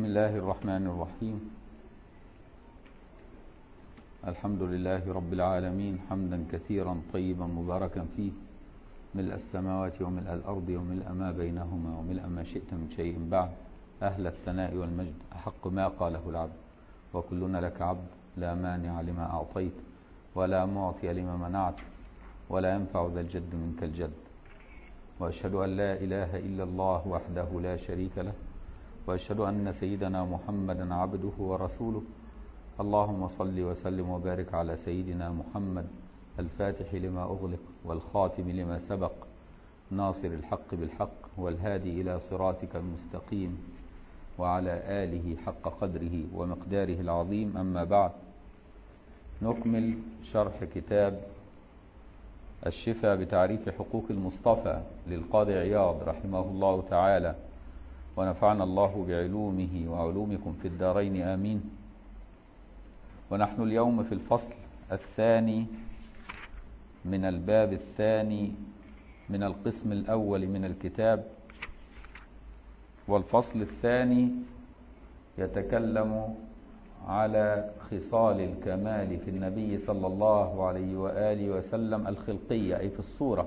بسم الله الرحمن الرحيم الحمد لله رب العالمين حمدا كثيرا طيبا مباركا فيه ملء السماوات وملء الأرض وملء ما بينهما وملء ما شئت من شيء بعد أهل الثناء والمجد أحق ما قاله العبد وكلنا لك عبد لا مانع لما أعطيت ولا معطي لما منعت ولا ينفع ذا الجد منك الجد وأشهد أن لا إله إلا الله وحده لا شريك له وأشهد أن سيدنا محمدا عبده ورسوله اللهم صل وسلم وبارك على سيدنا محمد الفاتح لما أغلق والخاتم لما سبق ناصر الحق بالحق والهادي إلى صراطك المستقيم وعلى آله حق قدره ومقداره العظيم أما بعد نكمل شرح كتاب الشفاء بتعريف حقوق المصطفى للقاضي عياض رحمه الله تعالى ونفعنا الله بعلومه وعلومكم في الدارين آمين ونحن اليوم في الفصل الثاني من الباب الثاني من القسم الأول من الكتاب والفصل الثاني يتكلم على خصال الكمال في النبي صلى الله عليه وآله وسلم الخلقية أي في الصورة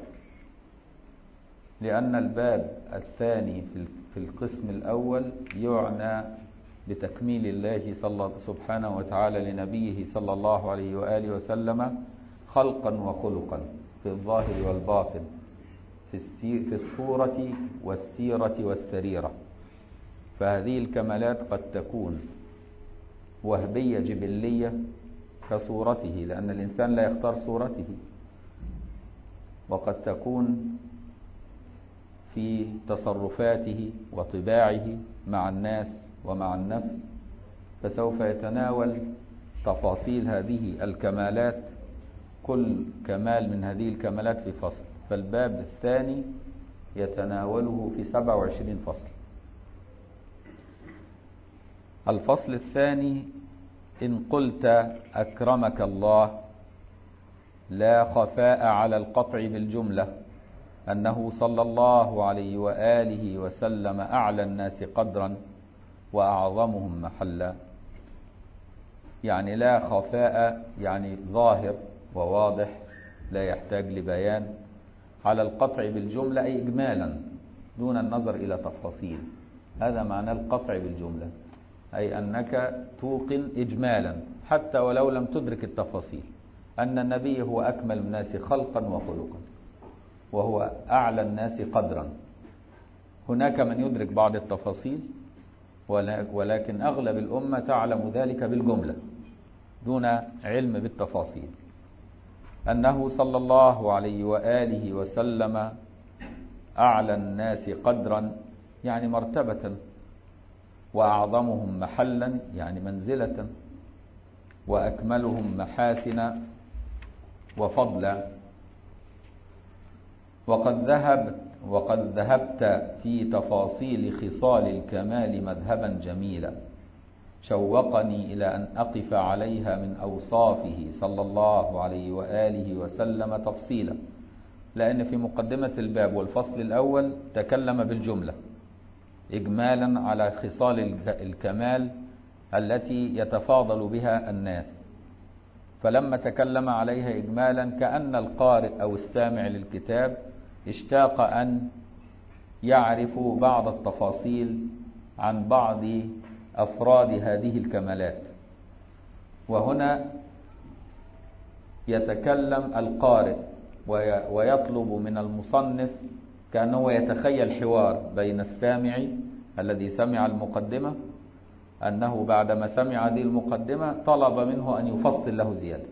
لأن الباب الثاني في القسم الأول يعنى بتكميل الله صلى سبحانه وتعالى لنبيه صلى الله عليه وآله وسلم خلقا وخلقا في الظاهر والباطن في الصورة والسيرة والسريرة فهذه الكمالات قد تكون وهبية جبلية كصورته لأن الإنسان لا يختار صورته وقد تكون في تصرفاته وطباعه مع الناس ومع النفس فسوف يتناول تفاصيل هذه الكمالات كل كمال من هذه الكمالات في فصل فالباب الثاني يتناوله في 27 فصل الفصل الثاني إن قلت أكرمك الله لا خفاء على القطع بالجملة أنه صلى الله عليه وآله وسلم أعلى الناس قدرا وأعظمهم محلا يعني لا خفاء يعني ظاهر وواضح لا يحتاج لبيان على القطع بالجملة أي إجمالا دون النظر إلى تفاصيل هذا معنى القطع بالجملة أي أنك توقن إجمالا حتى ولو لم تدرك التفاصيل أن النبي هو أكمل الناس خلقا وخلقا وهو أعلى الناس قدرا هناك من يدرك بعض التفاصيل ولكن أغلب الأمة تعلم ذلك بالجملة دون علم بالتفاصيل أنه صلى الله عليه وآله وسلم أعلى الناس قدرا يعني مرتبة وأعظمهم محلا يعني منزلة وأكملهم محاسن وفضلا وقد ذهبت وقد ذهبت في تفاصيل خصال الكمال مذهبا جميلا شوقني إلى أن أقف عليها من أوصافه صلى الله عليه وآله وسلم تفصيلا لأن في مقدمة الباب والفصل الأول تكلم بالجملة إجمالا على خصال الكمال التي يتفاضل بها الناس فلما تكلم عليها إجمالا كأن القارئ أو السامع للكتاب اشتاق أن يعرف بعض التفاصيل عن بعض أفراد هذه الكمالات وهنا يتكلم القارئ ويطلب من المصنف كأنه يتخيل حوار بين السامع الذي سمع المقدمة أنه بعدما سمع هذه المقدمة طلب منه أن يفصل له زيادة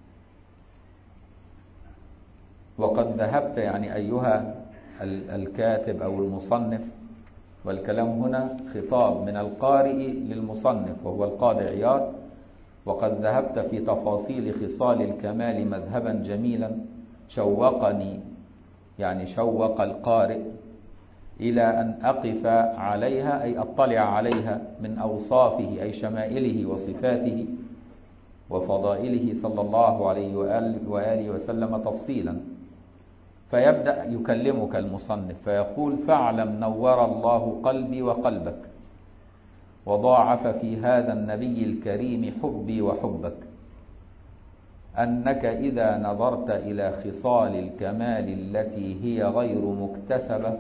وقد ذهبت يعني أيها الكاتب أو المصنف والكلام هنا خطاب من القارئ للمصنف وهو القاضي عياض وقد ذهبت في تفاصيل خصال الكمال مذهبا جميلا شوقني يعني شوق القارئ إلى أن أقف عليها أي أطلع عليها من أوصافه أي شمائله وصفاته وفضائله صلى الله عليه وآله وسلم تفصيلا فيبدأ يكلمك المصنف فيقول فاعلم نور الله قلبي وقلبك وضاعف في هذا النبي الكريم حبي وحبك أنك إذا نظرت إلى خصال الكمال التي هي غير مكتسبة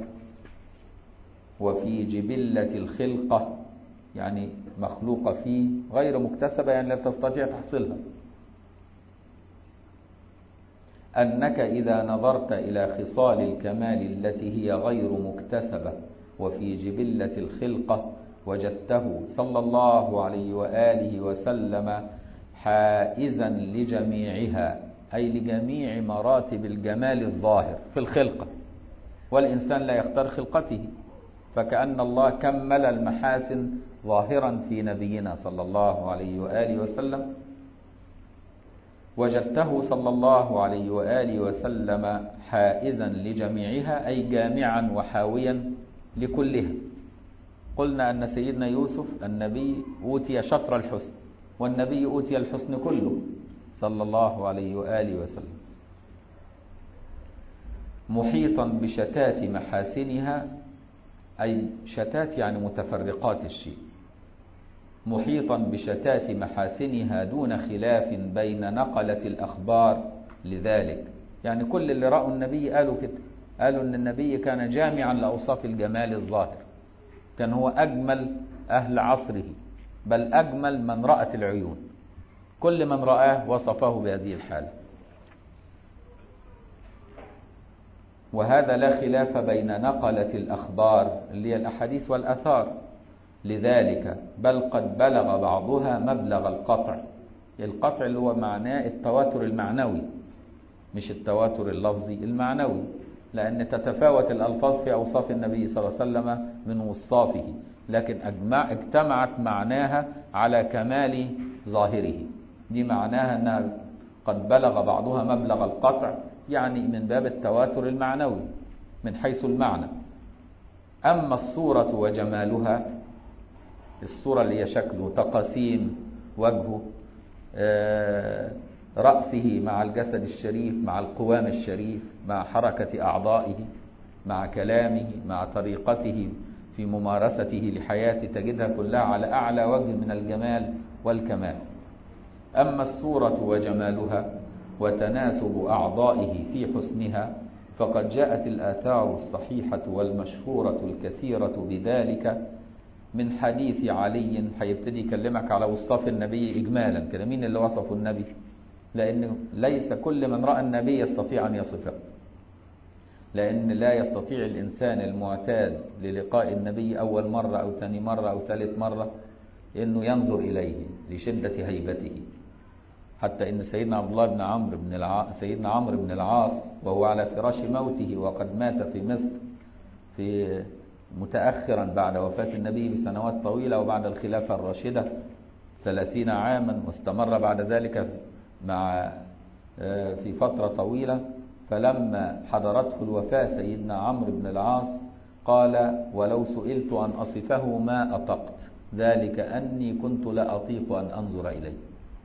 وفي جبلة الخلقة يعني مخلوقة فيه غير مكتسبة يعني لا تستطيع تحصيلها أنك إذا نظرت إلى خصال الكمال التي هي غير مكتسبة وفي جبلة الخلقة وجدته صلى الله عليه وآله وسلم حائزا لجميعها أي لجميع مراتب الجمال الظاهر في الخلقة والإنسان لا يختار خلقته فكأن الله كمل المحاسن ظاهرا في نبينا صلى الله عليه وآله وسلم وجدته صلى الله عليه وآله وسلم حائزا لجميعها أي جامعا وحاويا لكلها قلنا أن سيدنا يوسف النبي أوتي شطر الحسن والنبي أوتي الحسن كله صلى الله عليه وآله وسلم محيطا بشتات محاسنها أي شتات يعني متفرقات الشيء محيطا بشتات محاسنها دون خلاف بين نقلة الأخبار لذلك يعني كل اللي رأوا النبي قالوا كده قالوا أن النبي كان جامعا لأوصاف الجمال الظاهر كان هو أجمل أهل عصره بل أجمل من رأت العيون كل من رآه وصفه بهذه الحالة وهذا لا خلاف بين نقلة الأخبار اللي هي الأحاديث والأثار لذلك بل قد بلغ بعضها مبلغ القطع القطع اللي هو معناه التواتر المعنوي مش التواتر اللفظي المعنوي لأن تتفاوت الألفاظ في أوصاف النبي صلى الله عليه وسلم من وصافه لكن أجمع اجتمعت معناها على كمال ظاهره دي معناها أنها قد بلغ بعضها مبلغ القطع يعني من باب التواتر المعنوي من حيث المعنى أما الصورة وجمالها الصورة اللي هي شكله تقاسيم وجهه رأسه مع الجسد الشريف مع القوام الشريف مع حركة أعضائه مع كلامه مع طريقته في ممارسته لحياته تجدها كلها على أعلى وجه من الجمال والكمال أما الصورة وجمالها وتناسب أعضائه في حسنها فقد جاءت الآثار الصحيحة والمشهورة الكثيرة بذلك من حديث علي هيبتدي يكلمك على وصف النبي إجمالا كده مين اللي وصفه النبي لأن ليس كل من رأى النبي يستطيع أن يصفه لأن لا يستطيع الإنسان المعتاد للقاء النبي أول مرة أو ثاني مرة أو ثالث مرة أنه ينظر إليه لشدة هيبته حتى ان سيدنا عبد الله بن عمرو بن العاص سيدنا عمرو بن العاص وهو على فراش موته وقد مات في مصر في متأخرا بعد وفاة النبي بسنوات طويلة وبعد الخلافة الراشدة ثلاثين عاما واستمر بعد ذلك مع في فترة طويلة فلما حضرته الوفاة سيدنا عمرو بن العاص قال ولو سئلت أن أصفه ما أطقت ذلك أني كنت لا أطيق أن أنظر إليه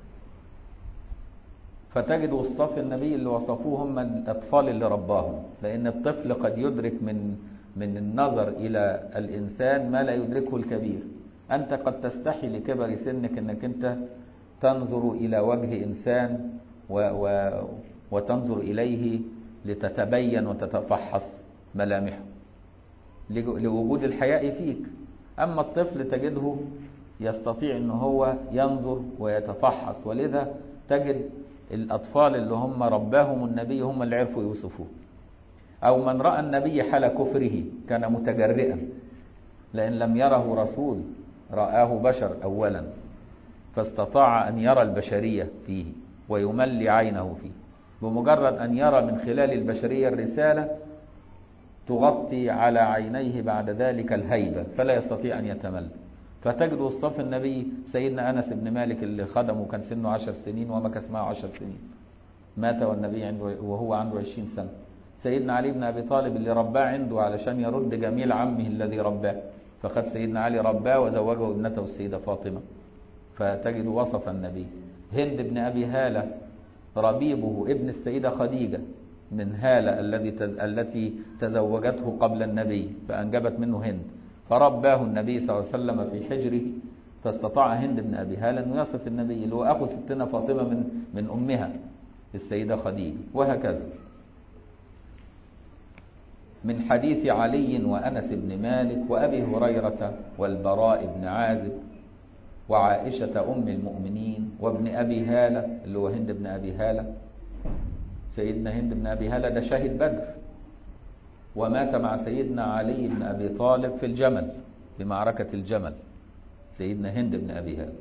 فتجد وصف النبي اللي وصفوه هم الأطفال اللي رباهم لأن الطفل قد يدرك من من النظر إلى الإنسان ما لا يدركه الكبير أنت قد تستحي لكبر سنك أنك أنت تنظر إلى وجه إنسان و و وتنظر إليه لتتبين وتتفحص ملامحه لوجود الحياء فيك أما الطفل تجده يستطيع أنه هو ينظر ويتفحص ولذا تجد الأطفال اللي هم رباهم النبي هم اللي عرفوا يوصفوه أو من رأى النبي حال كفره كان متجرئا لأن لم يره رسول رآه بشر أولا فاستطاع أن يرى البشرية فيه ويملي عينه فيه بمجرد أن يرى من خلال البشرية الرسالة تغطي على عينيه بعد ذلك الهيبة فلا يستطيع أن يتمل فتجد وصف النبي سيدنا أنس بن مالك اللي خدمه كان سنه عشر سنين ومكث معه عشر سنين مات والنبي عنده وهو عنده عشرين سنة سيدنا علي بن أبي طالب اللي رباه عنده علشان يرد جميل عمه الذي رباه فخد سيدنا علي رباه وزوجه ابنته السيدة فاطمة فتجد وصف النبي هند بن أبي هالة ربيبه ابن السيدة خديجة من هالة الذي التي تزوجته قبل النبي فأنجبت منه هند فرباه النبي صلى الله عليه وسلم في حجره فاستطاع هند بن أبي هالة أن يصف النبي اللي هو أخو ستنا فاطمة من, من أمها السيدة خديجة وهكذا من حديث علي وأنس بن مالك وأبي هريرة والبراء بن عازب وعائشة أم المؤمنين وابن أبي هالة اللي هو هند بن أبي هالة سيدنا هند بن أبي هالة ده شاهد بدر ومات مع سيدنا علي بن أبي طالب في الجمل في معركة الجمل سيدنا هند بن أبي هالة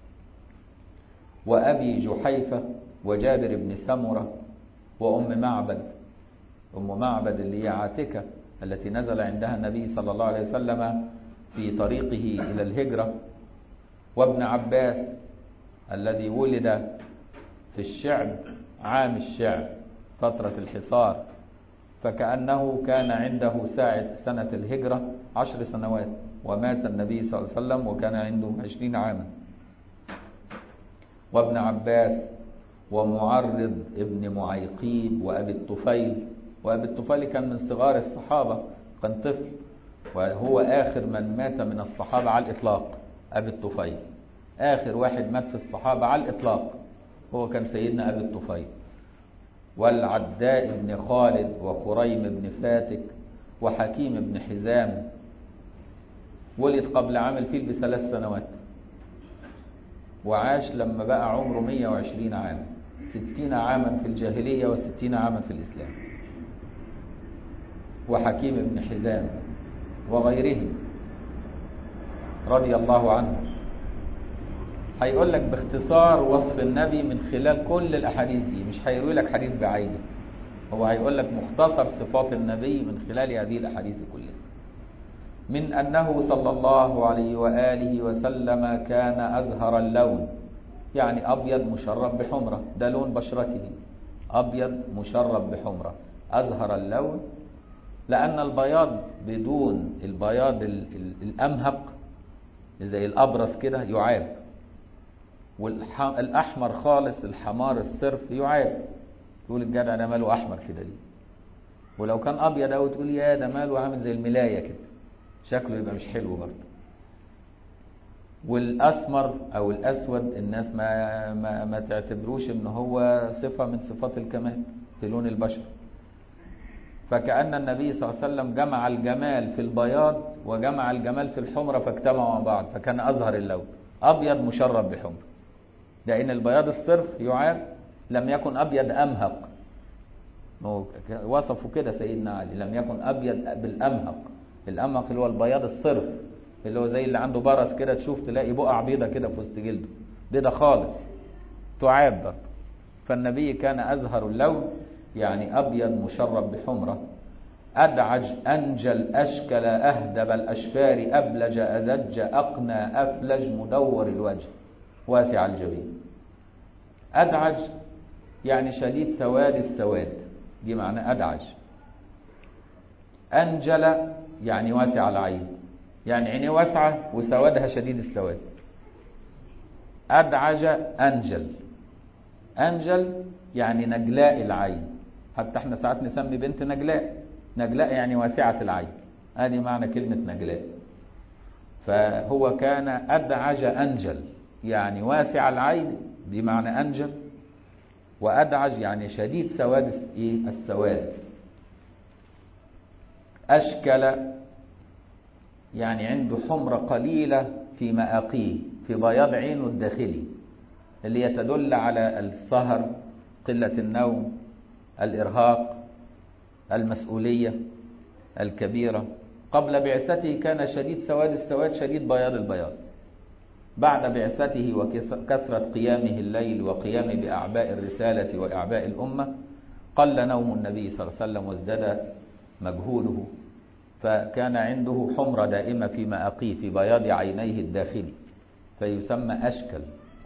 وأبي جحيفة وجابر بن سمرة وأم معبد أم معبد اللي هي عاتكة التي نزل عندها النبي صلى الله عليه وسلم في طريقه إلى الهجرة وابن عباس الذي ولد في الشعب عام الشعب فترة الحصار فكأنه كان عنده ساعة سنة الهجرة عشر سنوات ومات النبي صلى الله عليه وسلم وكان عنده عشرين عاما وابن عباس ومعرض ابن معيقيب وأبي الطفيل وأبي الطفيل كان من صغار الصحابة كان طفل وهو آخر من مات من الصحابة على الإطلاق أبي الطفيل آخر واحد مات في الصحابة على الإطلاق هو كان سيدنا أبي الطفيل والعداء بن خالد وخريم بن فاتك وحكيم بن حزام ولد قبل عام الفيل بثلاث سنوات وعاش لما بقى عمره 120 عام 60 عاما في الجاهلية و60 عاما في الإسلام وحكيم بن حزام وغيرهم رضي الله عنه هيقول لك باختصار وصف النبي من خلال كل الأحاديث دي مش هيروي لك حديث بعينه هو هيقول لك مختصر صفات النبي من خلال هذه الأحاديث كلها من أنه صلى الله عليه وآله وسلم كان أزهر اللون يعني أبيض مشرب بحمرة ده لون بشرته أبيض مشرب بحمرة أزهر اللون لأن البياض بدون البياض الأمهق زي الأبرص كده يعاب والأحمر خالص الحمار الصرف يعاب تقول الجدع ده ماله أحمر كده ليه ولو كان أبيض أوي تقول يا ده ماله عامل زي الملاية كده شكله يبقى مش حلو برضه والأسمر أو الأسود الناس ما, ما, ما تعتبروش إن هو صفة من صفات الكمال في لون البشر فكأن النبي صلى الله عليه وسلم جمع الجمال في البياض وجمع الجمال في الحمرة فاجتمعوا مع بعض فكان أظهر اللون أبيض مشرب بحمر لأن البياض الصرف يعاب لم يكن أبيض أمهق وصفوا كده سيدنا علي لم يكن أبيض بالأمهق الأمهق اللي هو البياض الصرف اللي هو زي اللي عنده برص كده تشوف تلاقي بقع بيضة كده في وسط جلده بيضة خالص تعاب برضه فالنبي كان أزهر اللون يعني أبيض مشرب بحمرة أدعج أنجل أشكل أهدب الأشفار أبلج أزج أقنى أفلج مدور الوجه واسع الجبين أدعج يعني شديد سواد السواد دي معنى أدعج أنجل يعني واسع العين يعني عينيه واسعة وسوادها شديد السواد أدعج أنجل أنجل يعني نجلاء العين حتى احنا ساعات نسمي بنت نجلاء نجلاء يعني واسعة العين هذه معنى كلمة نجلاء فهو كان أدعج أنجل يعني واسع العين بمعنى أنجل وأدعج يعني شديد سواد السواد أشكل يعني عنده حمرة قليلة في مآقيه في بياض عينه الداخلي اللي يتدل على السهر قلة النوم الإرهاق المسؤولية الكبيرة قبل بعثته كان شديد سواد السواد شديد بياض البياض بعد بعثته وكثرة قيامه الليل وقيامه بأعباء الرسالة وأعباء الأمة قل نوم النبي صلى الله عليه وسلم وازداد مجهوده فكان عنده حمرة دائمة في مآقيه في بياض عينيه الداخلي فيسمى أشكل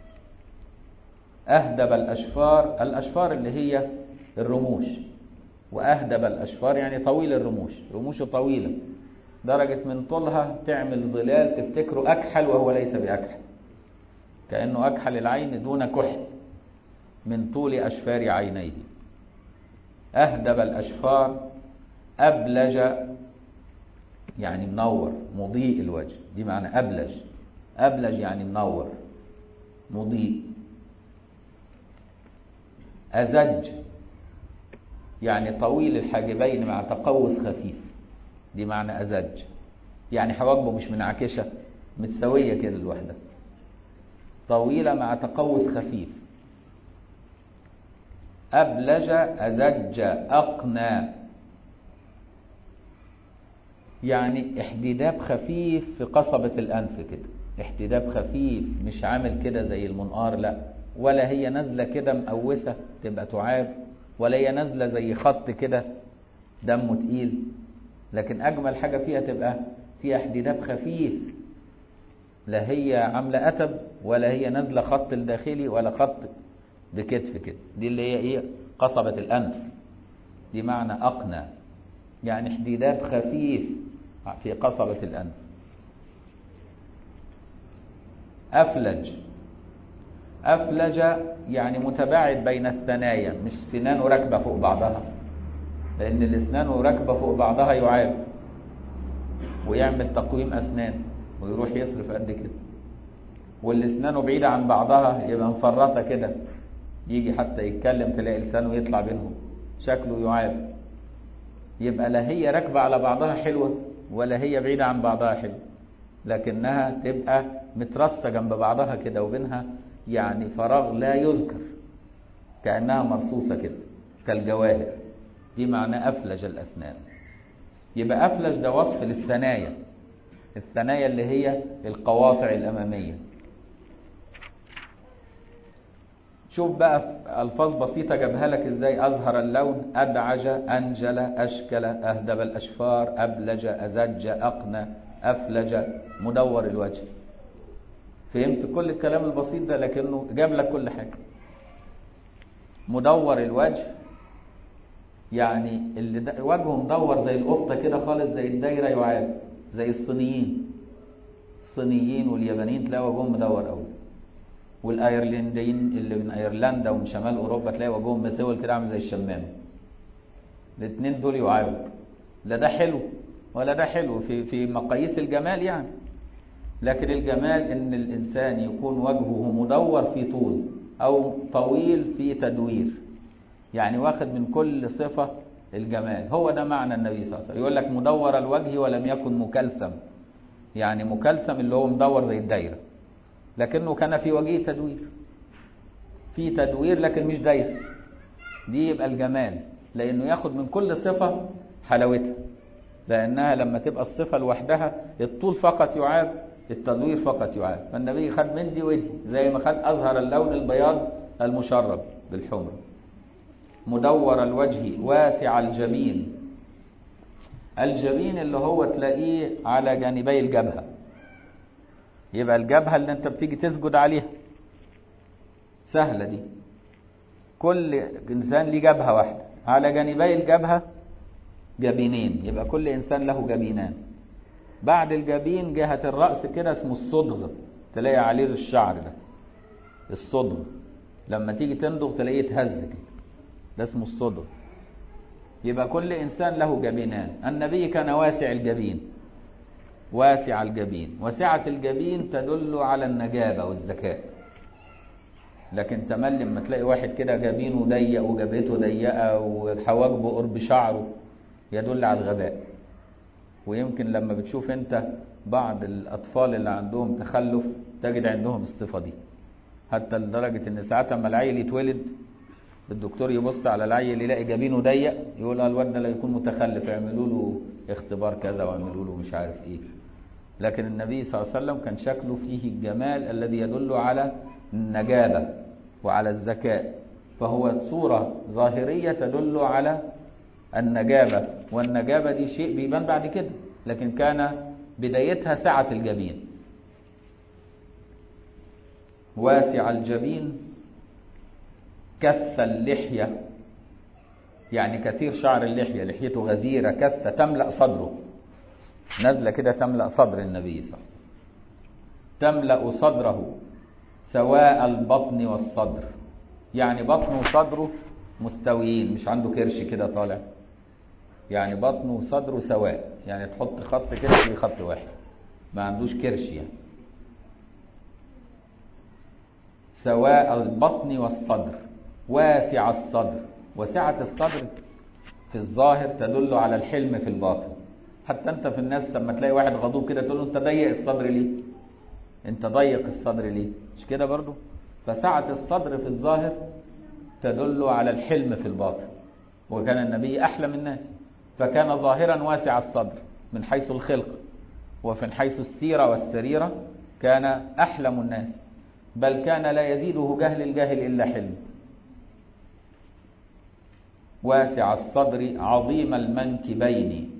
أهدب الأشفار الأشفار اللي هي الرموش وأهدب الأشفار يعني طويل الرموش رموشه طويلة درجة من طولها تعمل ظلال تفتكره أكحل وهو ليس بأكحل كأنه أكحل العين دون كحل من طول أشفار عينيه أهدب الأشفار أبلج يعني منور مضيء الوجه دي معنى أبلج أبلج يعني منور مضيء أزج يعني طويل الحاجبين مع تقوس خفيف دي معنى أزج يعني حواجبه مش منعكشة متساوية كده الوحدة طويلة مع تقوس خفيف أبلج أزج أقنى يعني احتداب خفيف في قصبة الأنف كده احتداب خفيف مش عامل كده زي المنقار لا ولا هي نازلة كده مقوسة تبقى تعاب ولا هي نازلة زي خط كده دمه تقيل لكن أجمل حاجة فيها تبقى فيها احتداب خفيف لا هي عاملة أتب ولا هي نازلة خط الداخلي ولا خط بكتف كده دي اللي هي ايه قصبة الأنف دي معنى أقنى يعني احتداب خفيف في قصبة الأنف أفلج أفلج يعني متباعد بين الثنايا مش سنانه راكبة فوق بعضها لأن الأسنان راكبة فوق بعضها يعاب ويعمل تقويم أسنان ويروح يصرف قد كده واللي أسنانه بعيدة عن بعضها يبقى مفرطة كده يجي حتى يتكلم تلاقي لسانه يطلع بينهم شكله يعاب يبقى لا هي راكبة على بعضها حلوة ولا هي بعيدة عن بعضها حلوة لكنها تبقى مترصة جنب بعضها كده وبينها يعني فراغ لا يذكر كأنها مرصوصة كده كالجواهر دي معنى أفلج الأسنان يبقى أفلج ده وصف للثنايا الثنايا اللي هي القواطع الأمامية شوف بقى ألفاظ بسيطة جابها لك إزاي أظهر اللون أدعج أنجل أشكل أهدب الأشفار أبلج أزج أقنى أفلج مدور الوجه فهمت كل الكلام البسيط ده لكنه جاب لك كل حاجة مدور الوجه يعني اللي وجهه مدور زي القطة كده خالص زي الدايرة يعاب زي الصينيين الصينيين واليابانيين تلاقي وجههم مدور قوي والايرلنديين اللي من ايرلندا ومن شمال اوروبا تلاقي وجههم مسول كده عامل زي الشمام الاثنين دول يعاود لا ده حلو ولا ده حلو في في مقاييس الجمال يعني لكن الجمال ان الانسان يكون وجهه مدور في طول او طويل في تدوير يعني واخد من كل صفة الجمال هو ده معنى النبي صلى الله عليه وسلم يقول لك مدور الوجه ولم يكن مكلثم يعني مكلثم اللي هو مدور زي الدايره لكنه كان في وجهه تدوير في تدوير لكن مش دايره دي يبقى الجمال لانه ياخد من كل صفه حلاوتها لانها لما تبقى الصفه لوحدها الطول فقط يعاب التدوير فقط يعاب فالنبي خد من دي ودي زي ما خد اظهر اللون البياض المشرب بالحمر مدور الوجه واسع الجبين الجبين اللي هو تلاقيه على جانبي الجبهه يبقى الجبهة اللي انت بتيجي تسجد عليها سهلة دي كل انسان ليه جبهة واحدة على جانبي الجبهة جبينين يبقى كل انسان له جبينان بعد الجبين جهة الرأس كده اسمه الصدغ تلاقي عليه الشعر ده الصدغ لما تيجي تندغ تلاقيه يتهز كده ده اسمه الصدغ يبقى كل انسان له جبينان النبي كان واسع الجبين واسع الجبين وسعة الجبين تدل على النجابة والذكاء لكن تملي لما تلاقي واحد كده جبينه ضيق وجبهته ضيقة وحواجبه قرب شعره يدل على الغباء ويمكن لما بتشوف انت بعض الأطفال اللي عندهم تخلف تجد عندهم الصفة دي حتى لدرجة ان ساعات لما العيل يتولد الدكتور يبص على العيل يلاقي جبينه ضيق يقول الواد ده لا يكون متخلف يعملوا له اختبار كذا ويعملوا له مش عارف ايه لكن النبي صلى الله عليه وسلم كان شكله فيه الجمال الذي يدل على النجابة وعلى الذكاء فهو صورة ظاهرية تدل على النجابة والنجابة دي شيء بيبان بعد كده لكن كان بدايتها سعة الجبين واسع الجبين كث اللحية يعني كثير شعر اللحية لحيته غزيرة كثة تملأ صدره نزلة كده تملأ صدر النبي صلى الله عليه وسلم تملأ صدره سواء البطن والصدر يعني بطنه وصدره مستويين مش عنده كرش كده طالع يعني بطنه وصدره سواء يعني تحط خط كده في خط واحد ما عندوش كرش يعني سواء البطن والصدر واسع الصدر وسعة الصدر في الظاهر تدل على الحلم في الباطن حتى انت في الناس لما تلاقي واحد غضوب كده تقول له انت ضيق الصدر ليه انت ضيق الصدر ليه مش كده برضو فسعة الصدر في الظاهر تدل على الحلم في الباطن وكان النبي أحلم الناس فكان ظاهرا واسع الصدر من حيث الخلق ومن حيث السيرة والسريرة كان أحلم الناس بل كان لا يزيده جهل الجاهل إلا حلم واسع الصدر عظيم المنكبين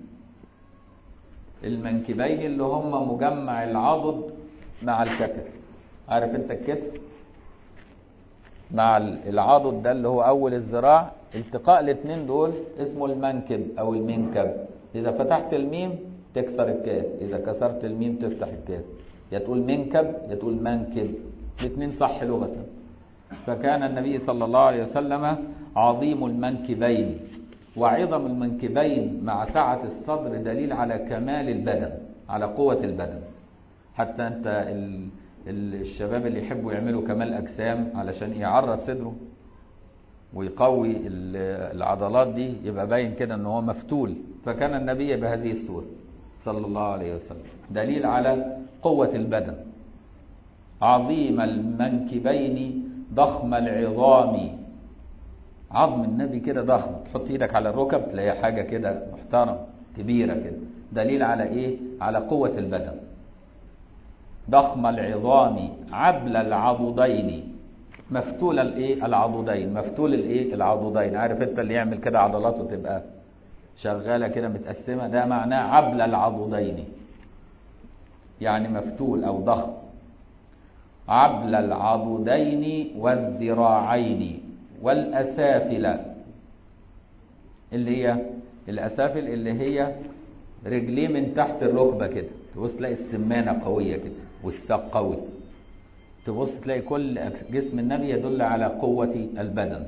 المنكبين اللي هم مجمع العضد مع الكتف عارف انت الكتف مع العضد ده اللي هو اول الذراع التقاء الاثنين دول اسمه المنكب او المنكب اذا فتحت الميم تكسر الكاف اذا كسرت الميم تفتح الكاف يا تقول منكب يا تقول منكب الاثنين صح لغة فكان النبي صلى الله عليه وسلم عظيم المنكبين وعظم المنكبين مع سعة الصدر دليل على كمال البدن على قوة البدن حتى انت ال... الشباب اللي يحبوا يعملوا كمال أجسام علشان يعرض صدره ويقوي العضلات دي يبقى باين كده ان هو مفتول فكان النبي بهذه الصورة صلى الله عليه وسلم دليل على قوة البدن عظيم المنكبين ضخم العظام عظم النبي كده ضخم تحط ايدك على الركب تلاقي حاجة كده محترم كبيرة كده دليل على ايه على قوة البدن ضخم العظام عبل العضدين مفتول الايه العضدين مفتول الايه العضدين عارف انت اللي يعمل كده عضلاته تبقى شغاله كده متقسمه ده معناه عبل العضدين يعني مفتول او ضخم عبل العضدين والذراعين والاسافل اللي هي الاسافل اللي هي رجليه من تحت الركبه كده تبص تلاقي السمانه قويه كده والساق قوي تبص تلاقي كل جسم النبي يدل على قوة البدن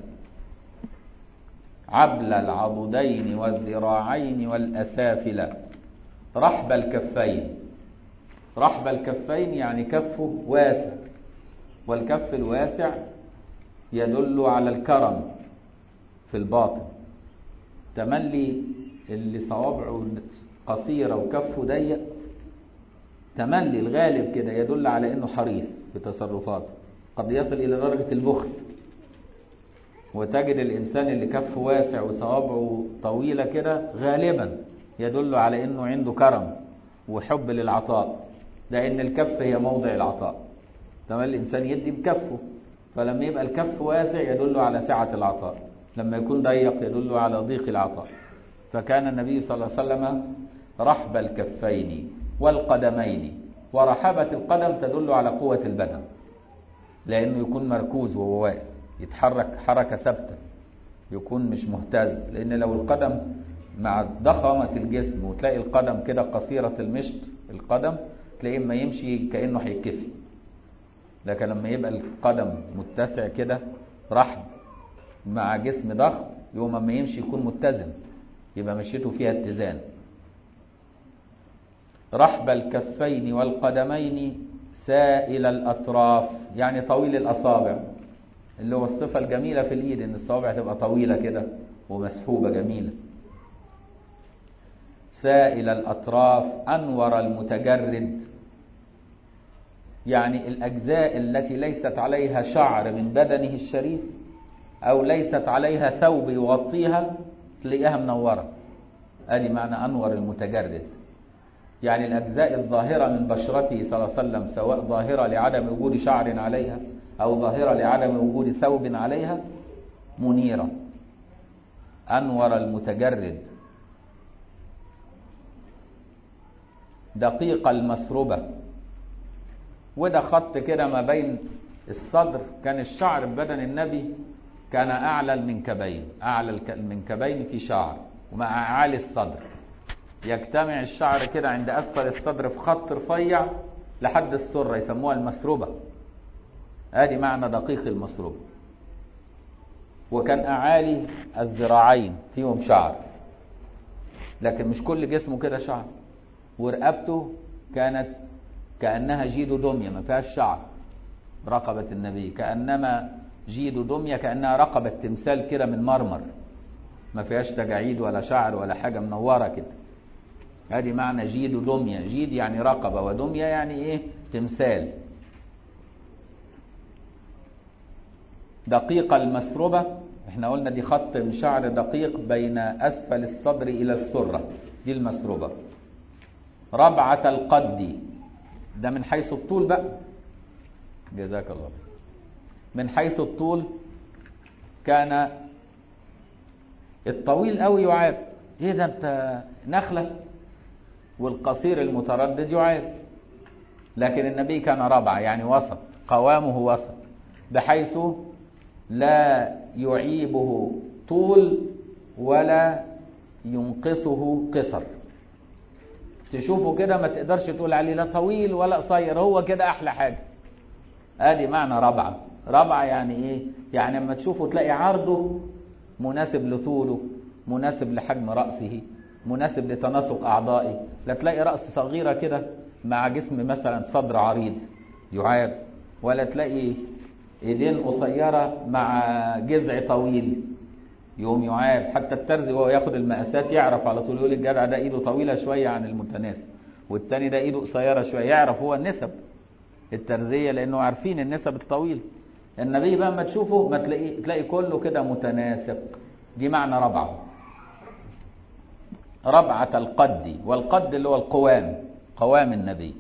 عبل العضدين والذراعين والأسافل رحب الكفين رحب الكفين يعني كفه واسع والكف الواسع يدل على الكرم في الباطن تملي اللي صوابعه قصيرة وكفه ضيق تملي الغالب كده يدل على انه حريص في تصرفاته قد يصل الى درجة البخل وتجد الانسان اللي كفه واسع وصوابعه طويلة كده غالبا يدل على انه عنده كرم وحب للعطاء لان الكف هي موضع العطاء تمام الانسان يدي بكفه فلما يبقى الكف واسع يدل على سعة العطاء لما يكون ضيق يدل على ضيق العطاء فكان النبي صلى الله عليه وسلم رحب الكفين والقدمين ورحبة القدم تدل على قوة البدن لأنه يكون مركوز وهو واقف يتحرك حركة ثابتة يكون مش مهتز لأن لو القدم مع ضخامة الجسم وتلاقي القدم كده قصيرة المشط القدم تلاقيه اما يمشي كأنه هيتكفي لكن لما يبقى القدم متسع كده رحب مع جسم ضخم يوم اما يمشي يكون متزن يبقى مشيته فيها اتزان رحب الكفين والقدمين سائل الأطراف يعني طويل الأصابع اللي هو الصفة الجميلة في الإيد إن الصوابع تبقى طويلة كده ومسحوبة جميلة سائل الأطراف أنور المتجرد يعني الأجزاء التي ليست عليها شعر من بدنه الشريف أو ليست عليها ثوب يغطيها تلاقيها منورة ادي معنى أنور المتجرد يعني الأجزاء الظاهرة من بشرته صلى الله عليه وسلم سواء ظاهرة لعدم وجود شعر عليها أو ظاهرة لعدم وجود ثوب عليها منيرة أنور المتجرد دقيق المسربة وده خط كده ما بين الصدر كان الشعر ببدن النبي كان أعلى المنكبين أعلى المنكبين في شعر ومع أعالي الصدر يجتمع الشعر كده عند أسفل الصدر في خط رفيع لحد السرة يسموها المسربة ادي معنى دقيق المسربة وكان أعالي الذراعين فيهم شعر لكن مش كل جسمه كده شعر ورقبته كانت كأنها جيد دمية ما فيهاش شعر رقبة النبي كأنما جيد دمية كأنها رقبة تمثال كده من مرمر ما فيهاش تجاعيد ولا شعر ولا حاجة منورة كده هذه معنى جيد دمية جيد يعني رقبة ودمية يعني ايه تمثال دقيقة المسربة احنا قلنا دي خط من شعر دقيق بين أسفل الصدر إلى السرة دي المسربة ربعة القد ده من حيث الطول بقى جزاك الله من حيث الطول كان الطويل قوي يعاب ايه ده انت نخلة والقصير المتردد يعاب لكن النبي كان ربعة يعني وسط قوامه وسط بحيث لا يعيبه طول ولا ينقصه قصر تشوفه كده ما تقدرش تقول عليه لا طويل ولا قصير هو كده احلى حاجه ادي معنى ربعه ربعه يعني ايه يعني اما تشوفه تلاقي عرضه مناسب لطوله مناسب لحجم راسه مناسب لتناسق اعضائه لا تلاقي راس صغيره كده مع جسم مثلا صدر عريض يعاب ولا تلاقي ايدين قصيره مع جذع طويل يقوم يعاب حتى الترزي وهو ياخد المقاسات يعرف على طول يقول الجدع ده ايده طويله شويه عن المتناسب والتاني ده ايده قصيره شويه يعرف هو النسب الترزيه لانه عارفين النسب الطويل النبي بقى ما تشوفه ما تلاقي تلاقي كله كده متناسق دي معنى ربعه ربعه القد والقد اللي هو القوام قوام النبي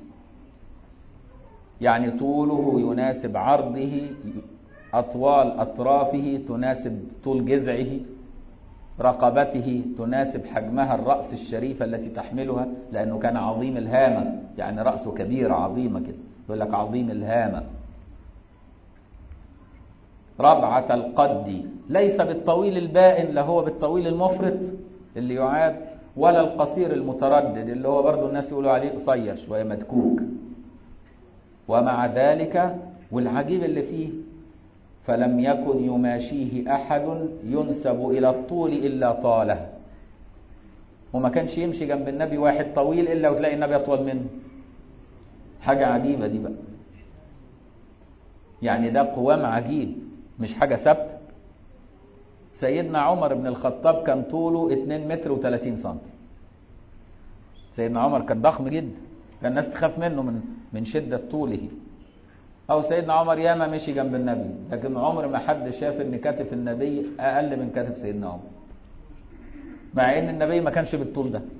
يعني طوله يناسب عرضه أطوال أطرافه تناسب طول جذعه رقبته تناسب حجمها الرأس الشريفة التي تحملها لأنه كان عظيم الهامة يعني رأسه كبيرة عظيمة كده يقول لك عظيم الهامة ربعة القد ليس بالطويل البائن لا هو بالطويل المفرط اللي يعاب ولا القصير المتردد اللي هو برضو الناس يقولوا عليه قصير شوية مدكوك ومع ذلك والعجيب اللي فيه فلم يكن يماشيه أحد ينسب إلى الطول إلا طاله وما كانش يمشي جنب النبي واحد طويل إلا وتلاقي النبي أطول منه حاجة عجيبة دي بقى يعني ده قوام عجيب مش حاجة ثابتة سيدنا عمر بن الخطاب كان طوله 2 متر و30 سم سيدنا عمر كان ضخم جدا كان الناس تخاف منه من من شدة طوله أو سيدنا عمر ياما مشي جنب النبي لكن عمر ما حد شاف إن كتف النبي أقل من كتف سيدنا عمر مع إن النبي ما كانش بالطول ده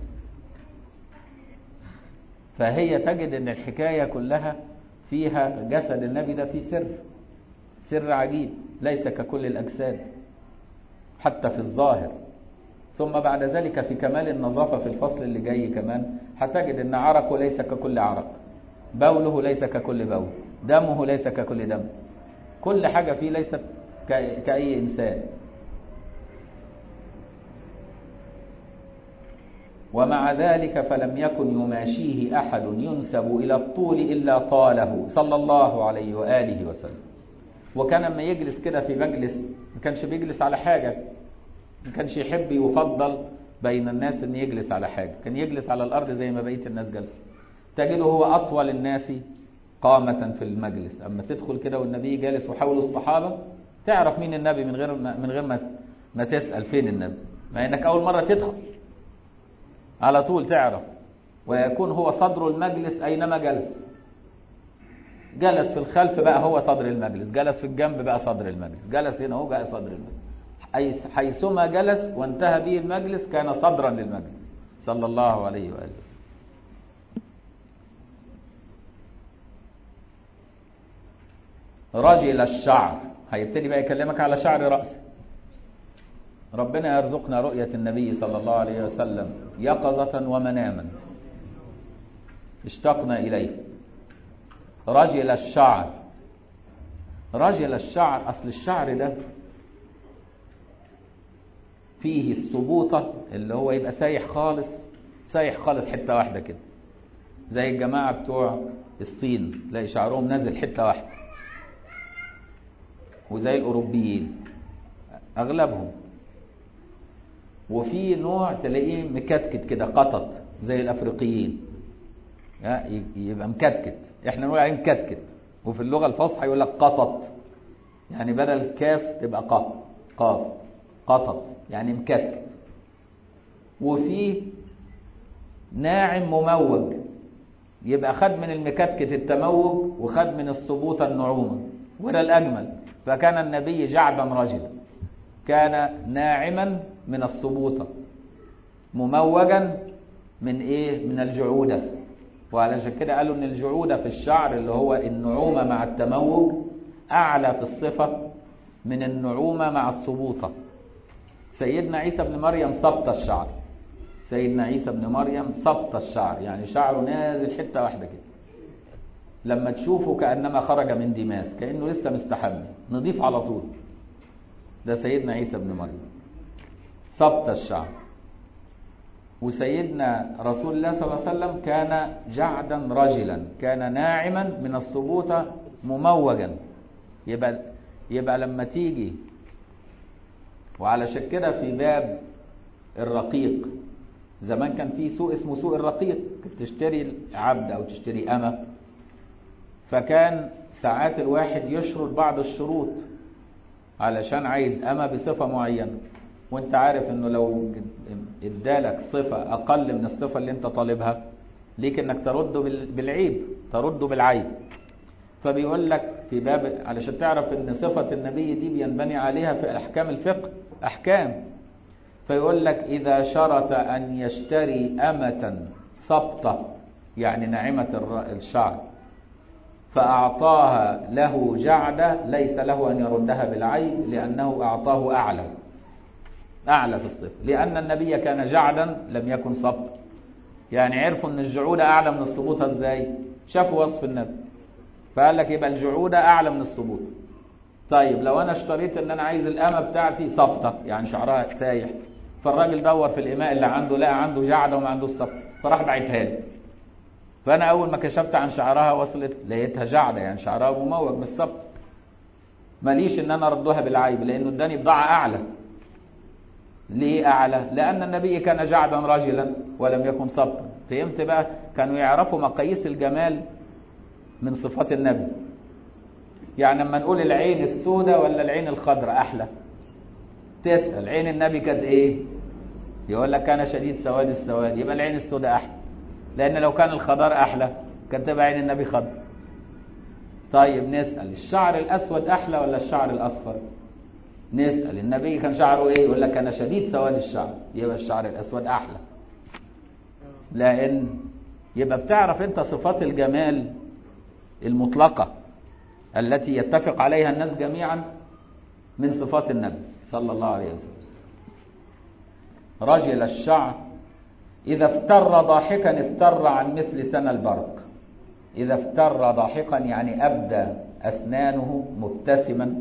فهي تجد إن الحكاية كلها فيها جسد النبي ده فيه سر سر عجيب ليس ككل الأجساد حتى في الظاهر ثم بعد ذلك في كمال النظافة في الفصل اللي جاي كمان هتجد ان عرقه ليس ككل عرق بوله ليس ككل بول دمه ليس ككل دم كل حاجة فيه ليست كأي إنسان ومع ذلك فلم يكن يماشيه أحد ينسب إلى الطول إلا طاله صلى الله عليه وآله وسلم وكان لما يجلس كده في مجلس ما كانش بيجلس على حاجة ما كانش يحب يفضل بين الناس ان يجلس على حاجة كان يجلس على الارض زي ما بقية الناس جالسة تجده هو اطول الناس قامة في المجلس اما تدخل كده والنبي جالس وحول الصحابة تعرف مين النبي من غير ما من غير ما ما تسأل فين النبي مع انك اول مرة تدخل على طول تعرف ويكون هو صدر المجلس اينما جلس جلس في الخلف بقى هو صدر المجلس جلس في الجنب بقى صدر المجلس جلس هنا هو بقى صدر المجلس حيثما جلس وانتهى به المجلس كان صدرا للمجلس صلى الله عليه وآله رجل الشعر هيبتدي بقى يكلمك على شعر رأسه ربنا يرزقنا رؤية النبي صلى الله عليه وسلم يقظة ومناما اشتقنا إليه رجل الشعر رجل الشعر أصل الشعر ده فيه السبوطة اللي هو يبقى سايح خالص سايح خالص حتة واحدة كده زي الجماعة بتوع الصين تلاقي شعرهم نازل حتة واحدة وزي الأوروبيين أغلبهم وفي نوع تلاقيه مكتكت كده قطط زي الأفريقيين يبقى مكتكت احنا نقول عليه مكتكت وفي اللغة الفصحى يقول لك قطط يعني بدل كاف تبقى قاف قاف قطط يعني مكتكت وفي ناعم مموج يبقى خد من المكتكت التموج وخد من الصبوطة النعومة وده الأجمل فكان النبي جعدا رجلا كان ناعما من الصبوطة مموجا من ايه من الجعودة وعلشان كده قالوا ان الجعودة في الشعر اللي هو النعومة مع التموج اعلى في الصفة من النعومة مع الصبوطة سيدنا عيسى بن مريم سبط الشعر سيدنا عيسى بن مريم سبط الشعر يعني شعره نازل حتة واحدة كده لما تشوفه كأنما خرج من دماس كأنه لسه مستحمي نضيف على طول ده سيدنا عيسى بن مريم سبط الشعر وسيدنا رسول الله صلى الله عليه وسلم كان جعدا رجلا كان ناعما من الصبوطة مموجا يبقى يبقى لما تيجي وعلى كده في باب الرقيق زمان كان في سوق اسمه سوق الرقيق تشتري عبد او تشتري امه فكان ساعات الواحد يشرط بعض الشروط علشان عايز أما بصفة معينة وانت عارف انه لو ادالك صفة اقل من الصفة اللي انت طالبها ليك انك ترده بالعيب ترده بالعيب فبيقول لك في باب علشان تعرف ان صفة النبي دي بينبني عليها في احكام الفقه احكام فيقول لك اذا شرط ان يشتري امة سبطة يعني ناعمة الشعر فأعطاها له جعدة ليس له أن يردها بالعيب لأنه أعطاه أعلى أعلى في الصفة لأن النبي كان جعدا لم يكن صبت يعني عرفوا أن الجعودة أعلى من الصبوطة إزاي شافوا وصف النبي فقال لك يبقى الجعودة أعلى من الصبوطة طيب لو أنا اشتريت أن أنا عايز الأمة بتاعتي صبتة يعني شعرها سايح فالراجل دور في الإماء اللي عنده لقى عنده جعدة وما عندوش صبتة فراح بعتها لي فانا اول ما كشفت عن شعرها وصلت لقيتها جعده يعني شعرها مموج بالظبط ماليش ان انا اردها بالعيب لانه اداني بضاعه اعلى ليه اعلى لان النبي كان جعدا رجلا ولم يكن صبتا فهمت بقى كانوا يعرفوا مقاييس الجمال من صفات النبي يعني لما نقول العين السوداء ولا العين الخضراء احلى تسال عين النبي كانت ايه يقول لك كان شديد سواد السواد يبقى العين السوداء احلى لأن لو كان الخضار أحلى كانت تبقى عين النبي خضر طيب نسأل الشعر الأسود أحلى ولا الشعر الأصفر نسأل النبي كان شعره إيه يقول لك أنا شديد سواد الشعر يبقى الشعر الأسود أحلى لأن يبقى بتعرف أنت صفات الجمال المطلقة التي يتفق عليها الناس جميعا من صفات النبي صلى الله عليه وسلم رجل الشعر إذا افتر ضاحكا افتر عن مثل سنى البرق إذا افتر ضاحكا يعني أبدى أسنانه مبتسما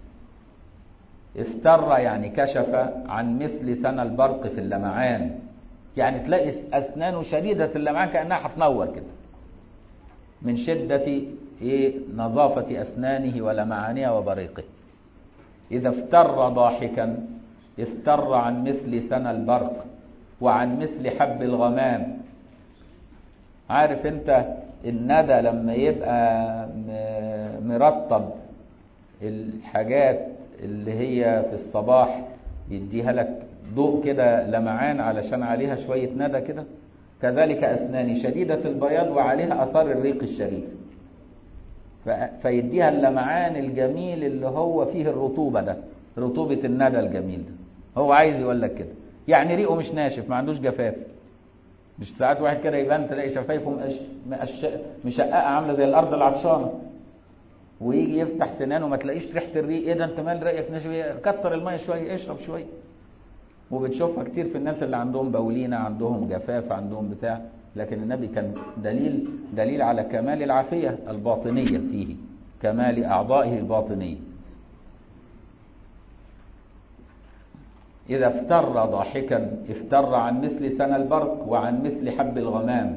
افتر يعني كشف عن مثل سنى البرق في اللمعان يعني تلاقي أسنانه شديدة اللمعان كأنها هتنور كده من شدة إيه نظافة أسنانه ولمعانها وبريقه إذا افتر ضاحكا افتر عن مثل سنى البرق وعن مثل حب الغمام عارف انت الندى لما يبقى مرطب الحاجات اللي هي في الصباح يديها لك ضوء كده لمعان علشان عليها شوية ندى كده كذلك أسناني شديدة البياض وعليها أثار الريق الشريف فيديها اللمعان الجميل اللي هو فيه الرطوبة ده رطوبة الندى الجميل ده هو عايز يقول لك كده يعني ريقه مش ناشف ما عندوش جفاف مش ساعات واحد كده يبان تلاقي شفايفه مقش... مقش... مشققه عامله زي الارض العطشانه ويجي يفتح سنانه ما تلاقيش ريحه الريق ايه ده انت مال ريقك ناشف كتر الميه شويه اشرب شويه وبتشوفها كتير في الناس اللي عندهم بولينه عندهم جفاف عندهم بتاع لكن النبي كان دليل دليل على كمال العافيه الباطنيه فيه كمال اعضائه الباطنيه إذا افتر ضاحكا افتر عن مثل سنى البرق وعن مثل حب الغمام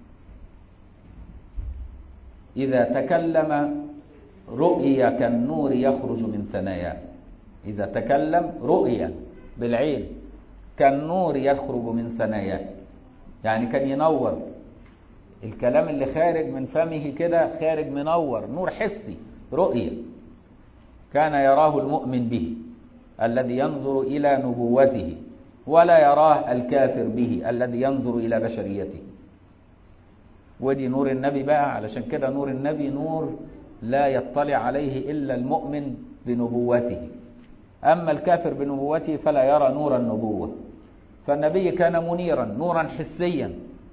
إذا تكلم رؤي كالنور يخرج من ثناياه إذا تكلم رؤيا بالعين كالنور يخرج من ثناياه يعني كان ينور الكلام اللي خارج من فمه كده خارج منور نور حسي رؤية كان يراه المؤمن به الذي ينظر إلى نبوته ولا يراه الكافر به الذي ينظر إلى بشريته ودي نور النبي بقى علشان كده نور النبي نور لا يطلع عليه إلا المؤمن بنبوته أما الكافر بنبوته فلا يرى نور النبوة فالنبي كان منيرا نورا حسيا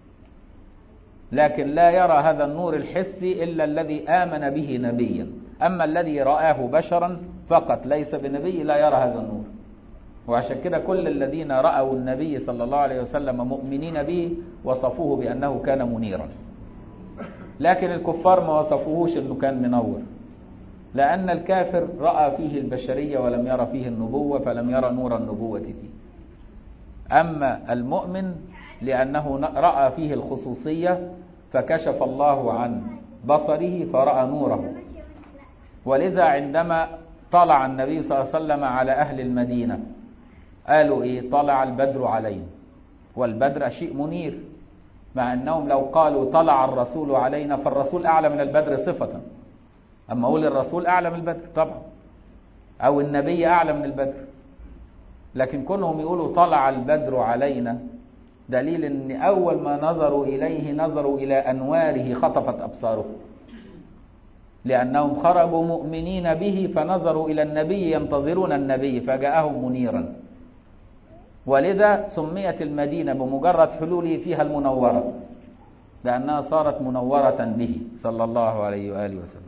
لكن لا يرى هذا النور الحسي إلا الذي آمن به نبيا أما الذي رآه بشرا فقط ليس بنبي لا يرى هذا النور وعشان كده كل الذين رأوا النبي صلى الله عليه وسلم مؤمنين به وصفوه بأنه كان منيرا لكن الكفار ما وصفوهوش أنه كان منور لأن الكافر رأى فيه البشرية ولم يرى فيه النبوة فلم يرى نور النبوة فيه أما المؤمن لأنه رأى فيه الخصوصية فكشف الله عن بصره فرأى نوره ولذا عندما طلع النبي صلى الله عليه وسلم على أهل المدينة قالوا إيه طلع البدر علينا والبدر شيء منير مع أنهم لو قالوا طلع الرسول علينا فالرسول أعلى من البدر صفة أما أقول الرسول أعلى من البدر طبعا أو النبي أعلى من البدر لكن كونهم يقولوا طلع البدر علينا دليل ان اول ما نظروا اليه نظروا الى انواره خطفت ابصارهم لانهم خرجوا مؤمنين به فنظروا الى النبي ينتظرون النبي فجاءهم منيرا ولذا سميت المدينه بمجرد حلوله فيها المنوره لانها صارت منوره به صلى الله عليه واله وسلم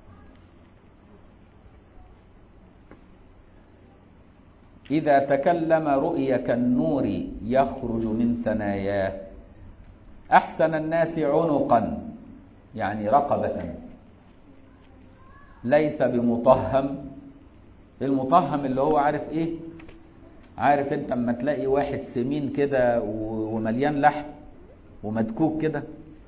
إذا تكلم رؤي كالنور يخرج من ثناياه أحسن الناس عنقا يعني رقبة ليس بمطهم المطهم اللي هو عارف ايه عارف انت اما تلاقي واحد سمين كده ومليان لحم ومدكوك كده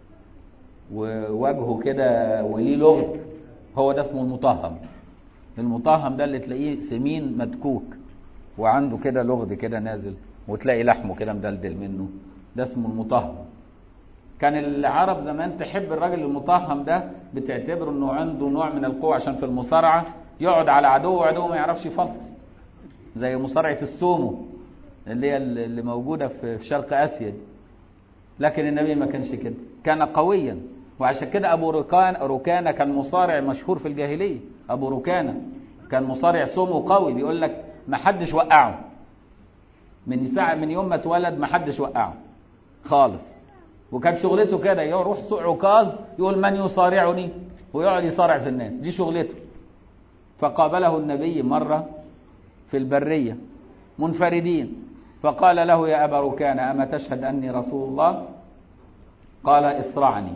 ووجهه كده وليه لغد هو ده اسمه المطهم المطهم ده اللي تلاقيه سمين مدكوك وعنده كده لغد كده نازل وتلاقي لحمه كده مدلدل منه ده اسمه المطهم كان العرب زمان تحب الراجل المطهم ده بتعتبره انه عنده نوع من القوة عشان في المصارعة يقعد على عدوه وعدوه ما يعرفش يفلس زي مصارعة السومو اللي هي اللي موجودة في شرق اسيا دي. لكن النبي ما كانش كده كان قويا وعشان كده ابو ركان ركانة كان مصارع مشهور في الجاهلية ابو ركانة كان مصارع سومو قوي بيقول لك ما حدش وقعه من ساعة من يوم ما اتولد ما حدش وقعه خالص وكان شغلته كده يروح سوق عكاظ يقول من يصارعني ويقعد يصارع في الناس دي شغلته فقابله النبي مرة في البرية منفردين فقال له يا أبا ركان أما تشهد أني رسول الله قال اصرعني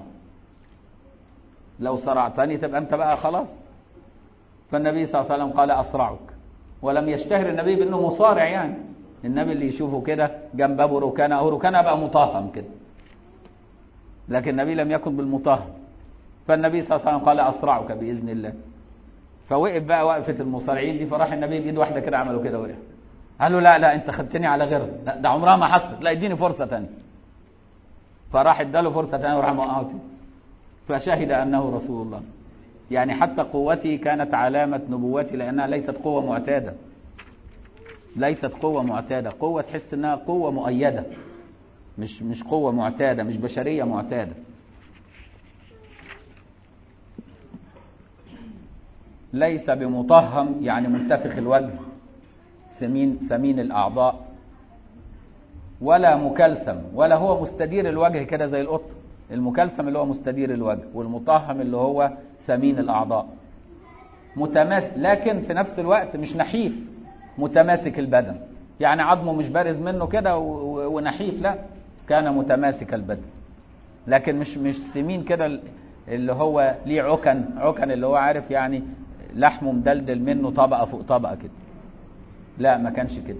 لو صرعتني تبقى أنت بقى خلاص فالنبي صلى الله عليه وسلم قال أصرعك ولم يشتهر النبي بأنه مصارع يعني النبي اللي يشوفه كده جنب أبو ركانة أبو ركانة بقى مطاهم كده لكن النبي لم يكن بالمطاهم فالنبي صلى الله عليه وسلم قال أصرعك بإذن الله فوقف بقى وقفة المصارعين دي فراح النبي بإيد واحدة كده عملوا كده وقف قال له لا لا انت خدتني على غيرها لا ده عمرها ما حصلت لا اديني فرصة تانية فراح اداله فرصة تانية وراح موقعه فشهد أنه رسول الله يعني حتى قوتي كانت علامة نبوتي لأنها ليست قوة معتادة ليست قوة معتادة قوة تحس أنها قوة مؤيدة مش مش قوة معتادة مش بشرية معتادة ليس بمطهم يعني منتفخ الوجه سمين سمين الأعضاء ولا مكلثم ولا هو مستدير الوجه كده زي القط المكلثم اللي هو مستدير الوجه والمطهم اللي هو سمين الأعضاء متماسك لكن في نفس الوقت مش نحيف متماسك البدن يعني عظمه مش بارز منه كده ونحيف لا كان متماسك البدن لكن مش مش سمين كده اللي هو ليه عكن عكن اللي هو عارف يعني لحمه مدلدل منه طبقة فوق طبقة كده لا ما كانش كده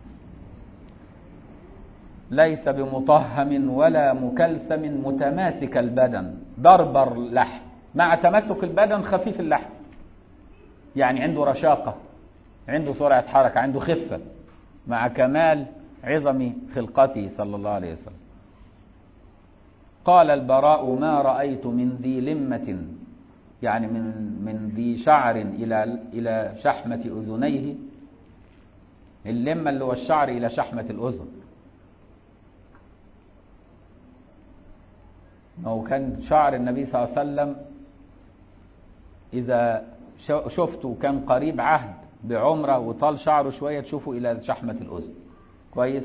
ليس بمطهم ولا مكلثم متماسك البدن ضرب اللحم مع تماسك البدن خفيف اللحم يعني عنده رشاقة عنده سرعة حركة عنده خفة مع كمال عظم خلقته صلى الله عليه وسلم قال البراء ما رأيت من ذي لمة يعني من من ذي شعر إلى إلى شحمة أذنيه اللمة اللي هو الشعر إلى شحمة الأذن هو كان شعر النبي صلى الله عليه وسلم إذا شفته كان قريب عهد بعمرة وطال شعره شوية تشوفه إلى شحمة الأذن كويس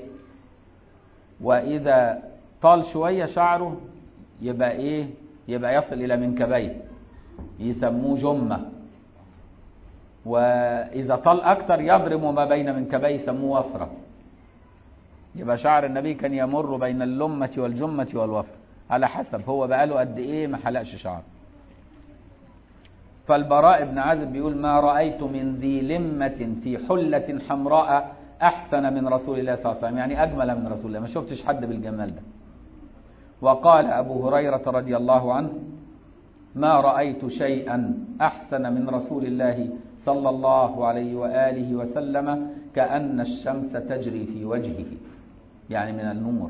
وإذا طال شوية شعره يبقى إيه يبقى يصل إلى منكبيه يسموه جمة وإذا طال أكثر يضرب ما بين منكبيه يسموه وفرة يبقى شعر النبي كان يمر بين اللمة والجمة والوفرة على حسب هو بقاله قد إيه ما حلقش شعر فالبراء بن عازب بيقول ما رأيت من ذي لمة في حلة حمراء أحسن من رسول الله صلى الله عليه وسلم يعني أجمل من رسول الله ما شفتش حد بالجمال ده وقال أبو هريرة رضي الله عنه ما رأيت شيئا أحسن من رسول الله صلى الله عليه وآله وسلم كأن الشمس تجري في وجهه يعني من النور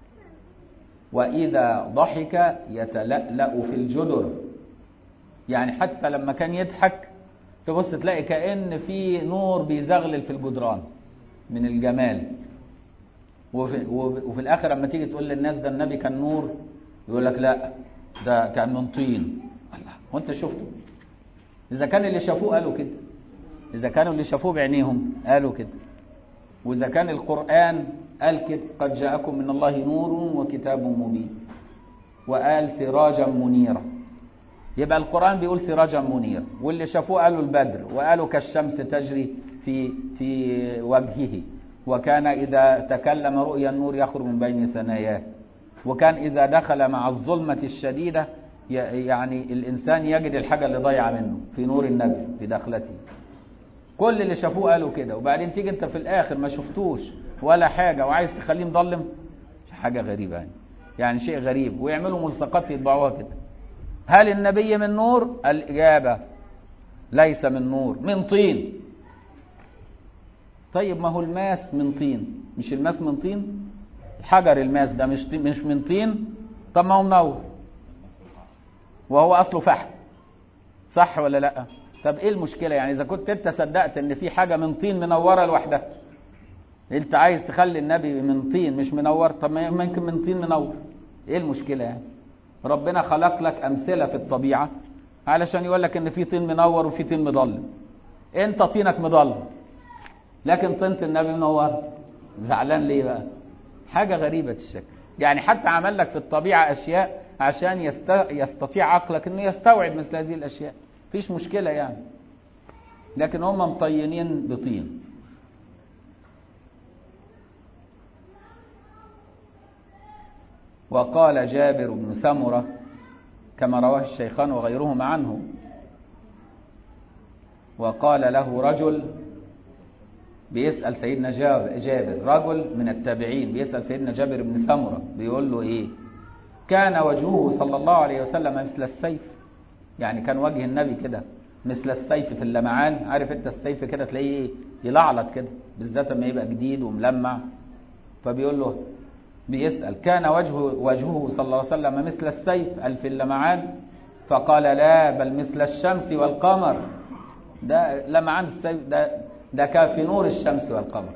وإذا ضحك يتلألأ في الجدر يعني حتى لما كان يضحك تبص تلاقي كأن في نور بيزغلل في الجدران من الجمال وفي, وفي الآخر لما تيجي تقول للناس ده النبي كان نور يقول لك لا ده كان من طين الله وانت شفته إذا كان اللي شافوه قالوا كده إذا كانوا اللي شافوه بعينيهم قالوا كده وإذا كان القرآن قال كده قد جاءكم من الله نور وكتاب مبين وقال سراجا منيرا يبقى القرآن بيقول سراجا منيرا واللي شافوه قالوا البدر وقالوا كالشمس تجري في في وجهه وكان إذا تكلم رؤيا النور يخرج من بين ثناياه وكان إذا دخل مع الظلمة الشديدة يعني الإنسان يجد الحاجة اللي ضايعة منه في نور النبي في دخلته كل اللي شافوه قالوا كده وبعدين تيجي انت في الآخر ما شفتوش ولا حاجة وعايز تخليه مظلم حاجة غريبة يعني يعني شيء غريب ويعملوا ملصقات يطبعوها كده هل النبي من نور الإجابة ليس من نور من طين طيب ما هو الماس من طين مش الماس من طين حجر الماس ده مش مش من طين طب ما هو منور وهو اصله فحم صح ولا لا طب ايه المشكله يعني اذا كنت انت صدقت ان في حاجه من طين منوره لوحدها انت عايز تخلي النبي من طين مش منور طب ما يمكن من طين منور ايه المشكله يعني ربنا خلق لك امثله في الطبيعه علشان يقول لك ان في طين منور وفي طين مضلم انت طينك مضلم لكن طينة النبي منور زعلان ليه بقى حاجة غريبة الشكل يعني حتى عمل لك في الطبيعة أشياء عشان يست... يستطيع عقلك أنه يستوعب مثل هذه الأشياء فيش مشكلة يعني لكن هم مطينين بطين وقال جابر بن سمرة كما رواه الشيخان وغيرهما عنه وقال له رجل بيسأل سيدنا جابر رجل من التابعين بيسأل سيدنا جابر بن سمرة بيقول له ايه كان وجهه صلى الله عليه وسلم مثل السيف يعني كان وجه النبي كده مثل السيف في اللمعان عارف انت السيف كده تلاقيه ايه يلعلط كده بالذات لما يبقى جديد وملمع فبيقول له بيسأل كان وجهه وجهه صلى الله عليه وسلم مثل السيف قال في اللمعان فقال لا بل مثل الشمس والقمر ده لمعان السيف ده ده كان في نور الشمس والقمر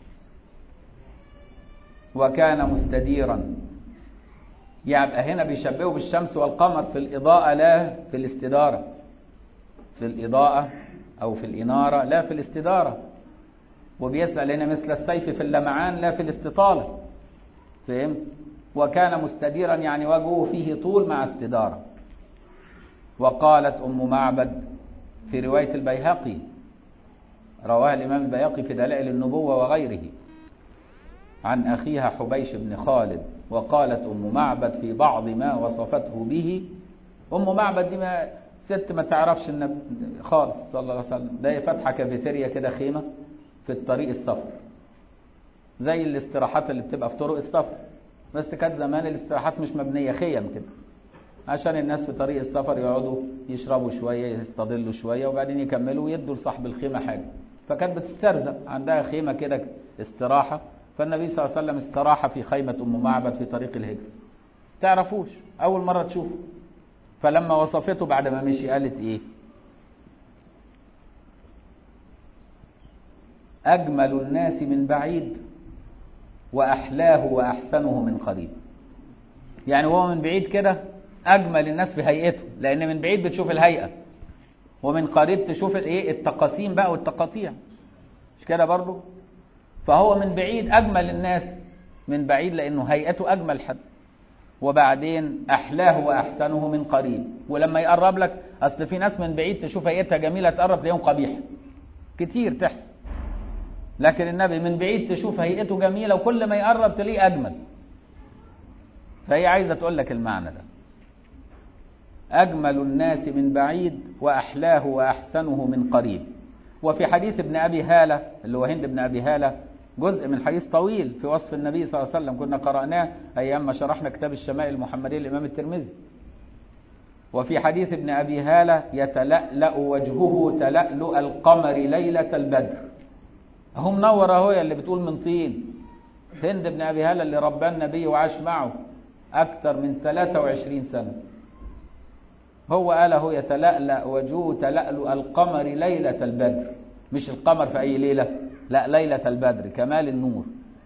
وكان مستديرا يبقى هنا بيشبهه بالشمس والقمر في الإضاءة لا في الاستدارة في الإضاءة أو في الإنارة لا في الاستدارة وبيسأل هنا مثل السيف في اللمعان لا في الاستطالة فهم وكان مستديرا يعني وجهه فيه طول مع استدارة وقالت أم معبد في رواية البيهقي رواه الإمام البياقي في دلائل النبوة وغيره عن أخيها حبيش بن خالد وقالت أم معبد في بعض ما وصفته به أم معبد دي ما ست ما تعرفش النبي خالص صلى الله عليه وسلم ده فاتحة كافيتيريا كده خيمة في الطريق السفر زي الاستراحات اللي بتبقى في طرق السفر بس كانت زمان الاستراحات مش مبنية خيم كده عشان الناس في طريق السفر يقعدوا يشربوا شوية يستظلوا شوية وبعدين يكملوا ويدوا لصاحب الخيمة حاجة فكانت بتسترزق عندها خيمة كده استراحة فالنبي صلى الله عليه وسلم استراح في خيمة أم معبد في طريق الهجرة تعرفوش أول مرة تشوفه فلما وصفته بعد ما مشي قالت إيه أجمل الناس من بعيد وأحلاه وأحسنه من قريب يعني هو من بعيد كده أجمل الناس في هيئته لأن من بعيد بتشوف الهيئة ومن قريب تشوف الايه التقاسيم بقى والتقاطيع مش كده برضه فهو من بعيد أجمل الناس من بعيد لأنه هيئته أجمل حد وبعدين أحلاه وأحسنه من قريب ولما يقرب لك أصل في ناس من بعيد تشوف هيئتها جميلة تقرب تلاقيهم قبيحة كتير تحصل لكن النبي من بعيد تشوف هيئته جميلة وكل ما يقرب تلاقيه أجمل فهي عايزة تقول لك المعنى ده أجمل الناس من بعيد وأحلاه وأحسنه من قريب وفي حديث ابن أبي هالة اللي هو هند بن أبي هالة جزء من حديث طويل في وصف النبي صلى الله عليه وسلم كنا قرأناه أيام ما شرحنا كتاب الشمائل المحمدية للإمام الترمذي وفي حديث ابن أبي هالة يتلألأ وجهه تلألؤ القمر ليلة البدر هم منور اهو اللي بتقول من طين هند بن أبي هالة اللي ربى النبي وعاش معه أكثر من 23 سنة هو قال هو يتلألأ وجهه تلألؤ القمر ليلة البدر مش القمر في أي ليلة لا ليلة البدر كمال النور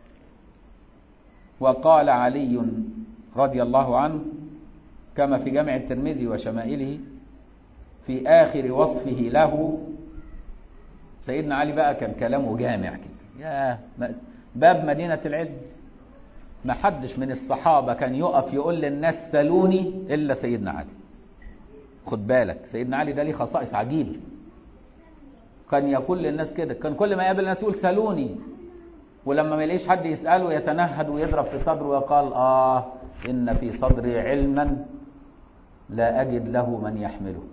وقال علي رضي الله عنه كما في جامع الترمذي وشمائله في آخر وصفه له سيدنا علي بقى كان كلامه جامع كده يا باب مدينة العلم ما حدش من الصحابة كان يقف يقول للناس سلوني إلا سيدنا علي خد بالك سيدنا علي ده ليه خصائص عجيبة كان يقول للناس كده كان كل ما يقابل الناس يقول سلوني ولما ما يلاقيش حد يسأله يتنهد ويضرب في صدره ويقال آه إن في صدري علما لا أجد له من يحمله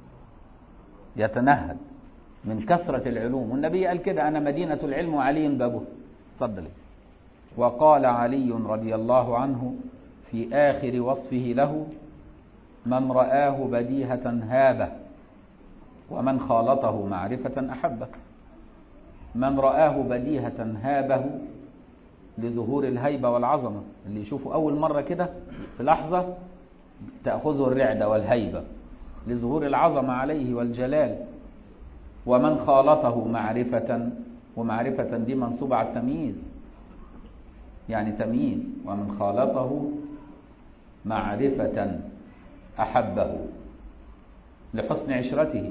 يتنهد من كثرة العلوم والنبي قال كده أنا مدينة العلم وعلي بابه تفضل وقال علي رضي الله عنه في آخر وصفه له من رآه بديهة هابه ومن خالطه معرفة أحبه من رآه بديهة هابه لظهور الهيبة والعظمة اللي يشوفه أول مرة كده في لحظة تأخذه الرعدة والهيبة لظهور العظمة عليه والجلال ومن خالطه معرفة ومعرفة دي منصوبة على التمييز يعني تمييز ومن خالطه معرفة أحبه لحسن عشرته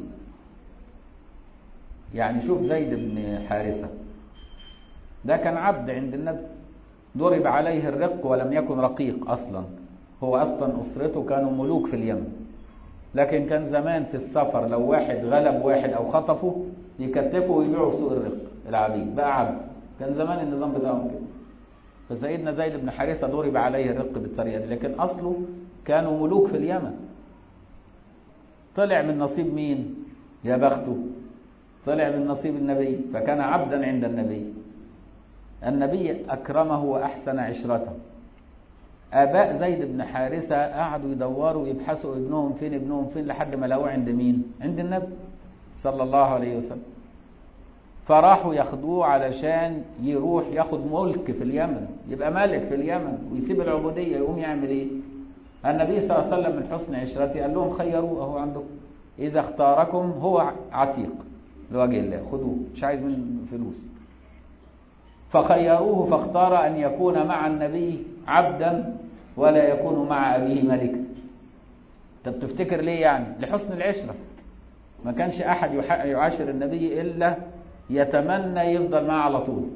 يعني شوف زيد بن حارثة ده كان عبد عند النبي ضرب عليه الرق ولم يكن رقيق أصلا هو أصلا أسرته كانوا ملوك في اليمن لكن كان زمان في السفر لو واحد غلب واحد أو خطفه يكتفه ويبيعه في سوق الرق العبيد بقى عبد كان زمان النظام بتاعهم كده فسيدنا زيد بن حارثة ضرب عليه الرق بالطريقة دي لكن أصله كانوا ملوك في اليمن طلع من نصيب مين يا بخته طلع من نصيب النبي فكان عبدا عند النبي النبي أكرمه وأحسن عشرته آباء زيد بن حارثة قعدوا يدوروا يبحثوا ابنهم فين ابنهم فين لحد ما لقوه عند مين عند النبي صلى الله عليه وسلم فراحوا ياخدوه علشان يروح ياخد ملك في اليمن يبقى ملك في اليمن ويسيب العبودية يقوم يعمل ايه النبي صلى الله عليه وسلم من حسن عشرته قال لهم خيروه اهو عندكم اذا اختاركم هو عتيق لوجه الله خدوه مش عايز من فلوس فخيروه فاختار ان يكون مع النبي عبدا ولا يكون مع ابيه ملكا طب تفتكر ليه يعني لحسن العشره ما كانش احد يعاشر النبي الا يتمنى يفضل معه على طول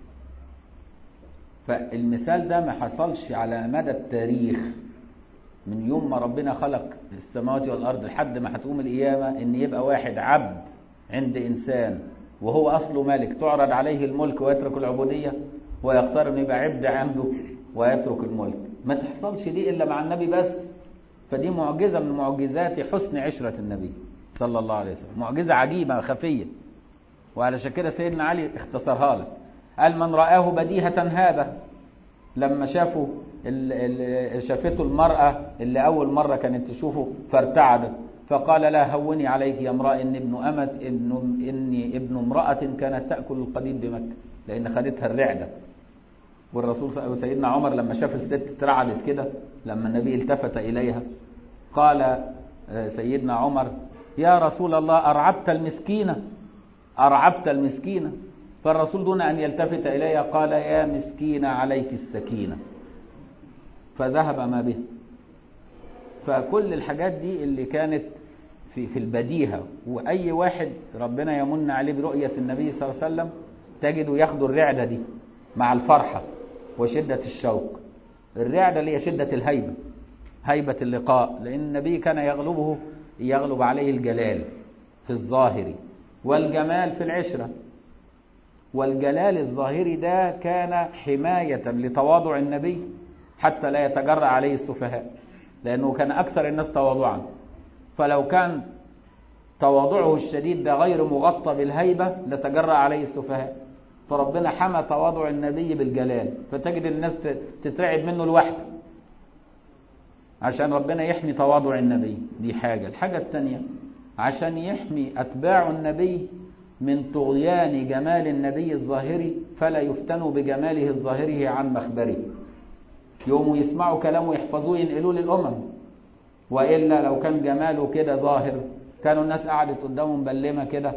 فالمثال ده ما حصلش على مدى التاريخ من يوم ما ربنا خلق السماوات والارض لحد ما هتقوم القيامه ان يبقى واحد عبد عند انسان وهو اصله ملك تعرض عليه الملك ويترك العبوديه ويختار انه يبقى عبد عنده ويترك الملك ما تحصلش دي الا مع النبي بس فدي معجزه من معجزات حسن عشره النبي صلى الله عليه وسلم معجزه عجيبه خفيه وعلشان كده سيدنا علي اختصرها لك قال من رآه بديهة هابة لما شافوا شافته المرأة اللي أول مرة كانت تشوفه فارتعدت فقال لا هوني عليك يا امرأة إن ابن أمت إن إني ابن امرأة كانت تأكل القديد بمكة لأن خدتها الرعدة والرسول سيدنا عمر لما شاف الست اترعدت كده لما النبي التفت إليها قال سيدنا عمر يا رسول الله أرعبت المسكينة أرعبت المسكينة فالرسول دون أن يلتفت إليها قال يا مسكينة عليك السكينة فذهب ما به فكل الحاجات دي اللي كانت في في البديهة وأي واحد ربنا يمن عليه برؤية النبي صلى الله عليه وسلم تجده ياخد الرعدة دي مع الفرحة وشدة الشوق الرعدة اللي هي شدة الهيبة هيبة اللقاء لأن النبي كان يغلبه يغلب عليه الجلال في الظاهر والجمال في العشرة والجلال الظاهري ده كان حماية لتواضع النبي حتى لا يتجرأ عليه السفهاء لأنه كان أكثر الناس تواضعا فلو كان تواضعه الشديد ده غير مغطى بالهيبة لتجرأ عليه السفهاء فربنا حمى تواضع النبي بالجلال فتجد الناس تترعب منه لوحده عشان ربنا يحمي تواضع النبي دي حاجة الحاجة الثانية عشان يحمي أتباع النبي من طغيان جمال النبي الظاهري فلا يفتنوا بجماله الظاهري عن مخبره يوموا يسمعوا كلامه يحفظوه ينقلوه للأمم وإلا لو كان جماله كده ظاهر كانوا الناس قعدت قدامه مبلمة كده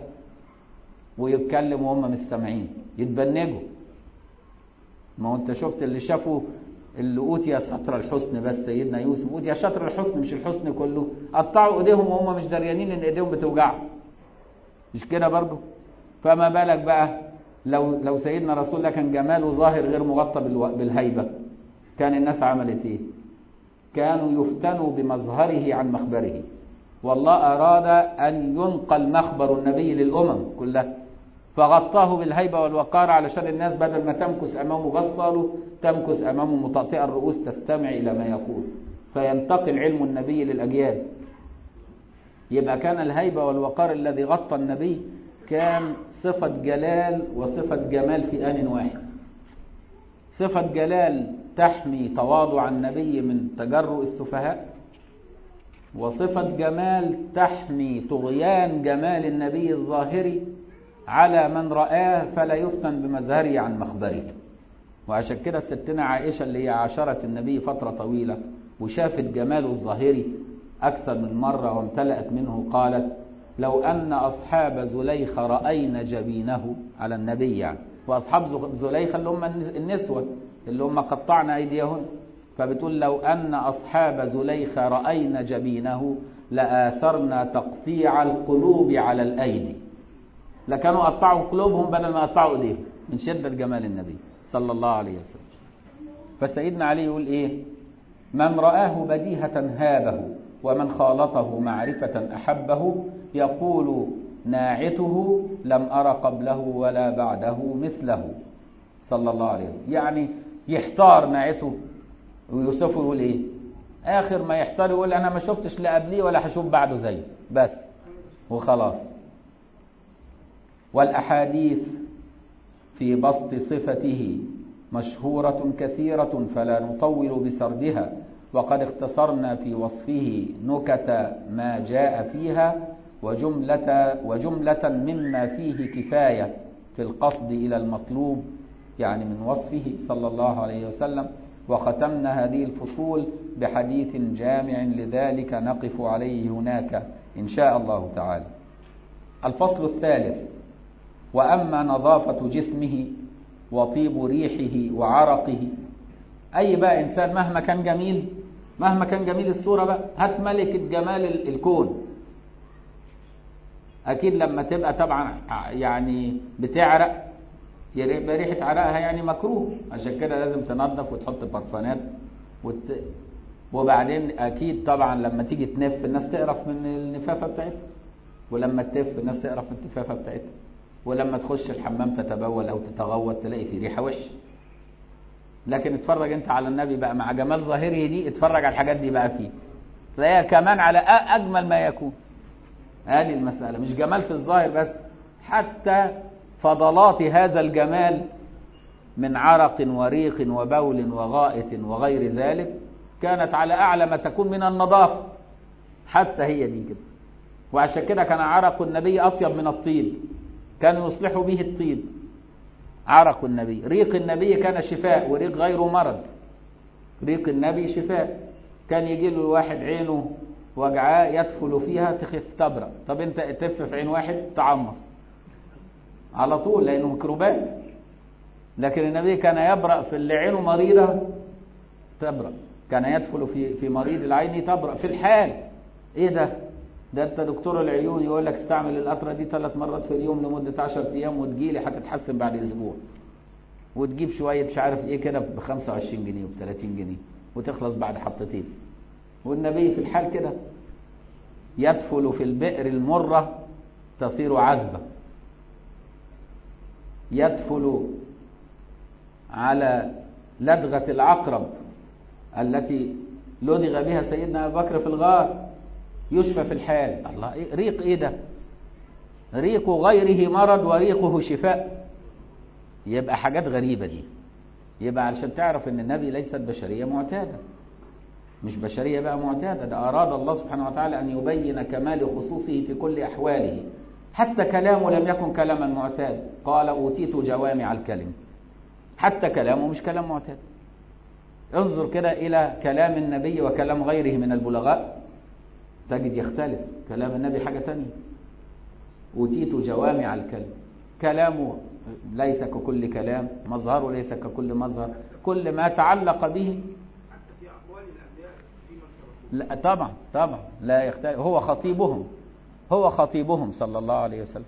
ويتكلموا وهم مستمعين يتبنجوا ما هو انت شفت اللي شافوا اللي اوتي شطر الحسن بس سيدنا يوسف اوتي شطر الحسن مش الحسن كله قطعوا ايديهم وهم مش دريانين ان ايديهم بتوجعهم مش كده برضه فما بالك بقى لو لو سيدنا رسول الله كان جماله ظاهر غير مغطى بالهيبه كان الناس عملت ايه كانوا يفتنوا بمظهره عن مخبره والله اراد ان ينقل مخبر النبي للامم كلها فغطاه بالهيبة والوقار علشان الناس بدل ما تمكث أمامه بصاله تمكث أمامه مطأطئة الرؤوس تستمع إلى ما يقول فينتقل علم النبي للأجيال يبقى كان الهيبة والوقار الذي غطى النبي كان صفة جلال وصفة جمال في آن واحد صفة جلال تحمي تواضع النبي من تجرؤ السفهاء وصفة جمال تحمي طغيان جمال النبي الظاهري على من رآه فلا يفتن بمظهره عن مخبره وعشان كده ستنا عائشة اللي هي عاشرت النبي فترة طويلة وشافت جماله الظاهري أكثر من مرة وامتلأت منه قالت لو أن أصحاب زليخ رأين جبينه على النبي يعني وأصحاب زليخ اللي هم النسوة اللي هم قطعنا أيديهن فبتقول لو أن أصحاب زليخ رأين جبينه لآثرنا تقطيع القلوب على الأيدي لكانوا قطعوا قلوبهم بدل ما قطعوا ايديهم من شدة جمال النبي صلى الله عليه وسلم فسيدنا علي يقول ايه من رآه بديهة هابه ومن خالطه معرفة أحبه يقول ناعته لم أر قبله ولا بعده مثله صلى الله عليه وسلم يعني يحتار ناعته ويوسف يقول ايه اخر ما يحتار يقول انا ما شفتش لا قبليه ولا هشوف بعده زيه بس وخلاص والأحاديث في بسط صفته مشهورة كثيرة فلا نطول بسردها وقد اختصرنا في وصفه نكت ما جاء فيها وجملة, وجملة مما فيه كفاية في القصد إلى المطلوب يعني من وصفه صلى الله عليه وسلم وختمنا هذه الفصول بحديث جامع لذلك نقف عليه هناك إن شاء الله تعالى الفصل الثالث وأما نظافة جسمه وطيب ريحه وعرقه أي بقى إنسان مهما كان جميل مهما كان جميل الصورة بقى هات ملكة جمال الكون أكيد لما تبقى طبعا يعني بتعرق يبقى ريحة عرقها يعني مكروه عشان كده لازم تنظف وتحط برفانات وت... وبعدين أكيد طبعا لما تيجي تنف الناس تقرف من النفافة بتاعتها ولما تف الناس تقرف من النفافة بتاعتها ولما تخش الحمام تتبول او تتغوط تلاقي في ريحه وحشه لكن اتفرج انت على النبي بقى مع جمال ظاهره دي اتفرج على الحاجات دي بقى فيه تلاقيها كمان على اجمل ما يكون هذه المساله مش جمال في الظاهر بس حتى فضلات هذا الجمال من عرق وريق وبول وغائط وغير ذلك كانت على اعلى ما تكون من النظافه حتى هي دي كده وعشان كده كان عرق النبي اطيب من الطيب كانوا يصلحوا به الطيب عرق النبي ريق النبي كان شفاء وريق غيره مرض ريق النبي شفاء كان يجي له الواحد عينه وجعاه يدخل فيها تخف تبرأ طب انت تف في عين واحد تعمص على طول لانه ميكروبات لكن النبي كان يبرأ في اللي عينه مريضة تبرأ كان يدخل في في مريض العين تبرأ في الحال ايه ده ده انت دكتور العيون يقول لك استعمل القطره دي ثلاث مرات في اليوم لمده 10 ايام وتجيلي هتتحسن بعد اسبوع وتجيب شويه مش عارف ايه كده ب 25 جنيه وب 30 جنيه وتخلص بعد حطتين والنبي في الحال كده يدفل في البئر المره تصير عذبه يدفل على لدغه العقرب التي لدغ بها سيدنا ابو بكر في الغار يشفى في الحال الله إيه ريق ايه ده ريق غيره مرض وريقه شفاء يبقى حاجات غريبة دي يبقى علشان تعرف ان النبي ليست بشرية معتادة مش بشرية بقى معتادة ده أراد الله سبحانه وتعالى أن يبين كمال خصوصه في كل أحواله حتى كلامه لم يكن كلاما معتاد قال أوتيت جوامع الكلم حتى كلامه مش كلام معتاد انظر كده إلى كلام النبي وكلام غيره من البلغاء تجد يختلف كلام النبي حاجة تانية أوتيت جوامع الكلم كلامه ليس ككل كلام مظهره ليس ككل مظهر كل ما تعلق به لا طبعا طبعا لا يختلف هو خطيبهم هو خطيبهم صلى الله عليه وسلم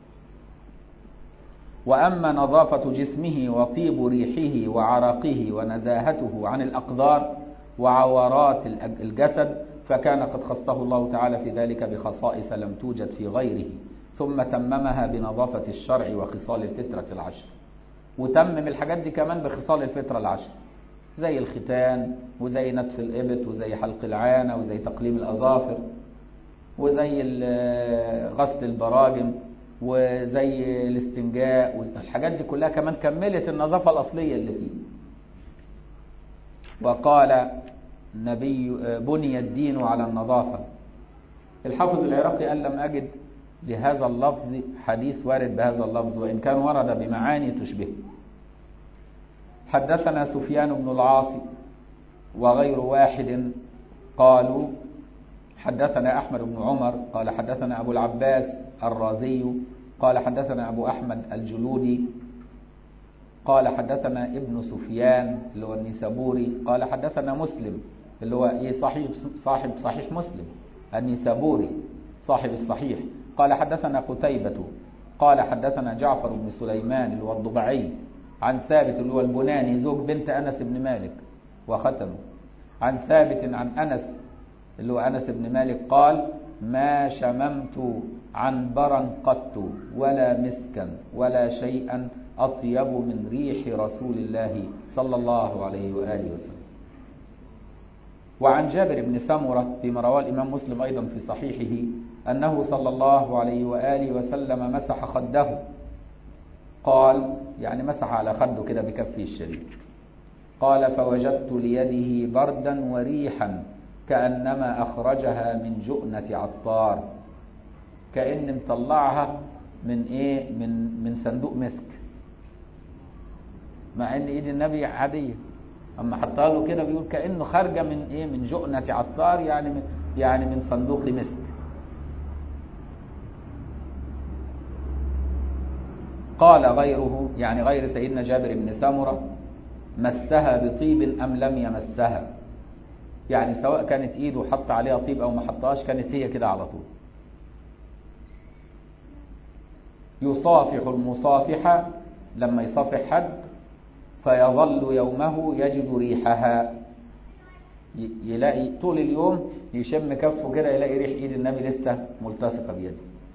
وأما نظافة جسمه وطيب ريحه وعرقه ونزاهته عن الأقدار وعورات الجسد فكان قد خصه الله تعالى في ذلك بخصائص لم توجد في غيره ثم تممها بنظافة الشرع وخصال الفطرة العشر وتمم الحاجات دي كمان بخصال الفطرة العشر زي الختان وزي نتف الإبط وزي حلق العانة وزي تقليم الأظافر وزي غسل البراجم وزي الاستنجاء الحاجات دي كلها كمان كملت النظافة الأصلية اللي فيه وقال نبي بني الدين على النظافة الحافظ العراقي قال لم أجد لهذا اللفظ حديث وارد بهذا اللفظ وإن كان ورد بمعاني تشبه حدثنا سفيان بن العاص وغير واحد قالوا حدثنا أحمد بن عمر قال حدثنا أبو العباس الرازي قال حدثنا أبو أحمد الجلودي قال حدثنا ابن سفيان اللي هو النيسابوري قال حدثنا مسلم اللي هو ايه صحيح صاحب صحيح مسلم النيسابوري صاحب الصحيح قال حدثنا قتيبة قال حدثنا جعفر بن سليمان اللي هو الضبعي عن ثابت اللي هو البناني زوج بنت أنس بن مالك وختمه عن ثابت عن أنس اللي هو أنس بن مالك قال ما شممت عنبرا قط ولا مسكا ولا شيئا أطيب من ريح رسول الله صلى الله عليه وآله وسلم وعن جابر بن سمرة فيما رواه الإمام مسلم أيضا في صحيحه أنه صلى الله عليه وآله وسلم مسح خده قال يعني مسح على خده كده بكفه الشريف قال فوجدت ليده بردا وريحا كأنما أخرجها من جؤنة عطار كأن مطلعها من إيه من من صندوق مسك مع ان ايد النبي عاديه اما حطها له كده بيقول كانه خارجه من ايه من جؤنه عطار يعني من يعني من صندوق مسك قال غيره يعني غير سيدنا جابر بن سمره مسها بطيب ام لم يمسها يعني سواء كانت ايده حط عليها طيب او ما حطهاش كانت هي كده على طول يصافح المصافحه لما يصافح حد فيظل يومه يجد ريحها يلاقي طول اليوم يشم كفه كده يلاقي ريح ايد النبي لسه ملتصقه بيده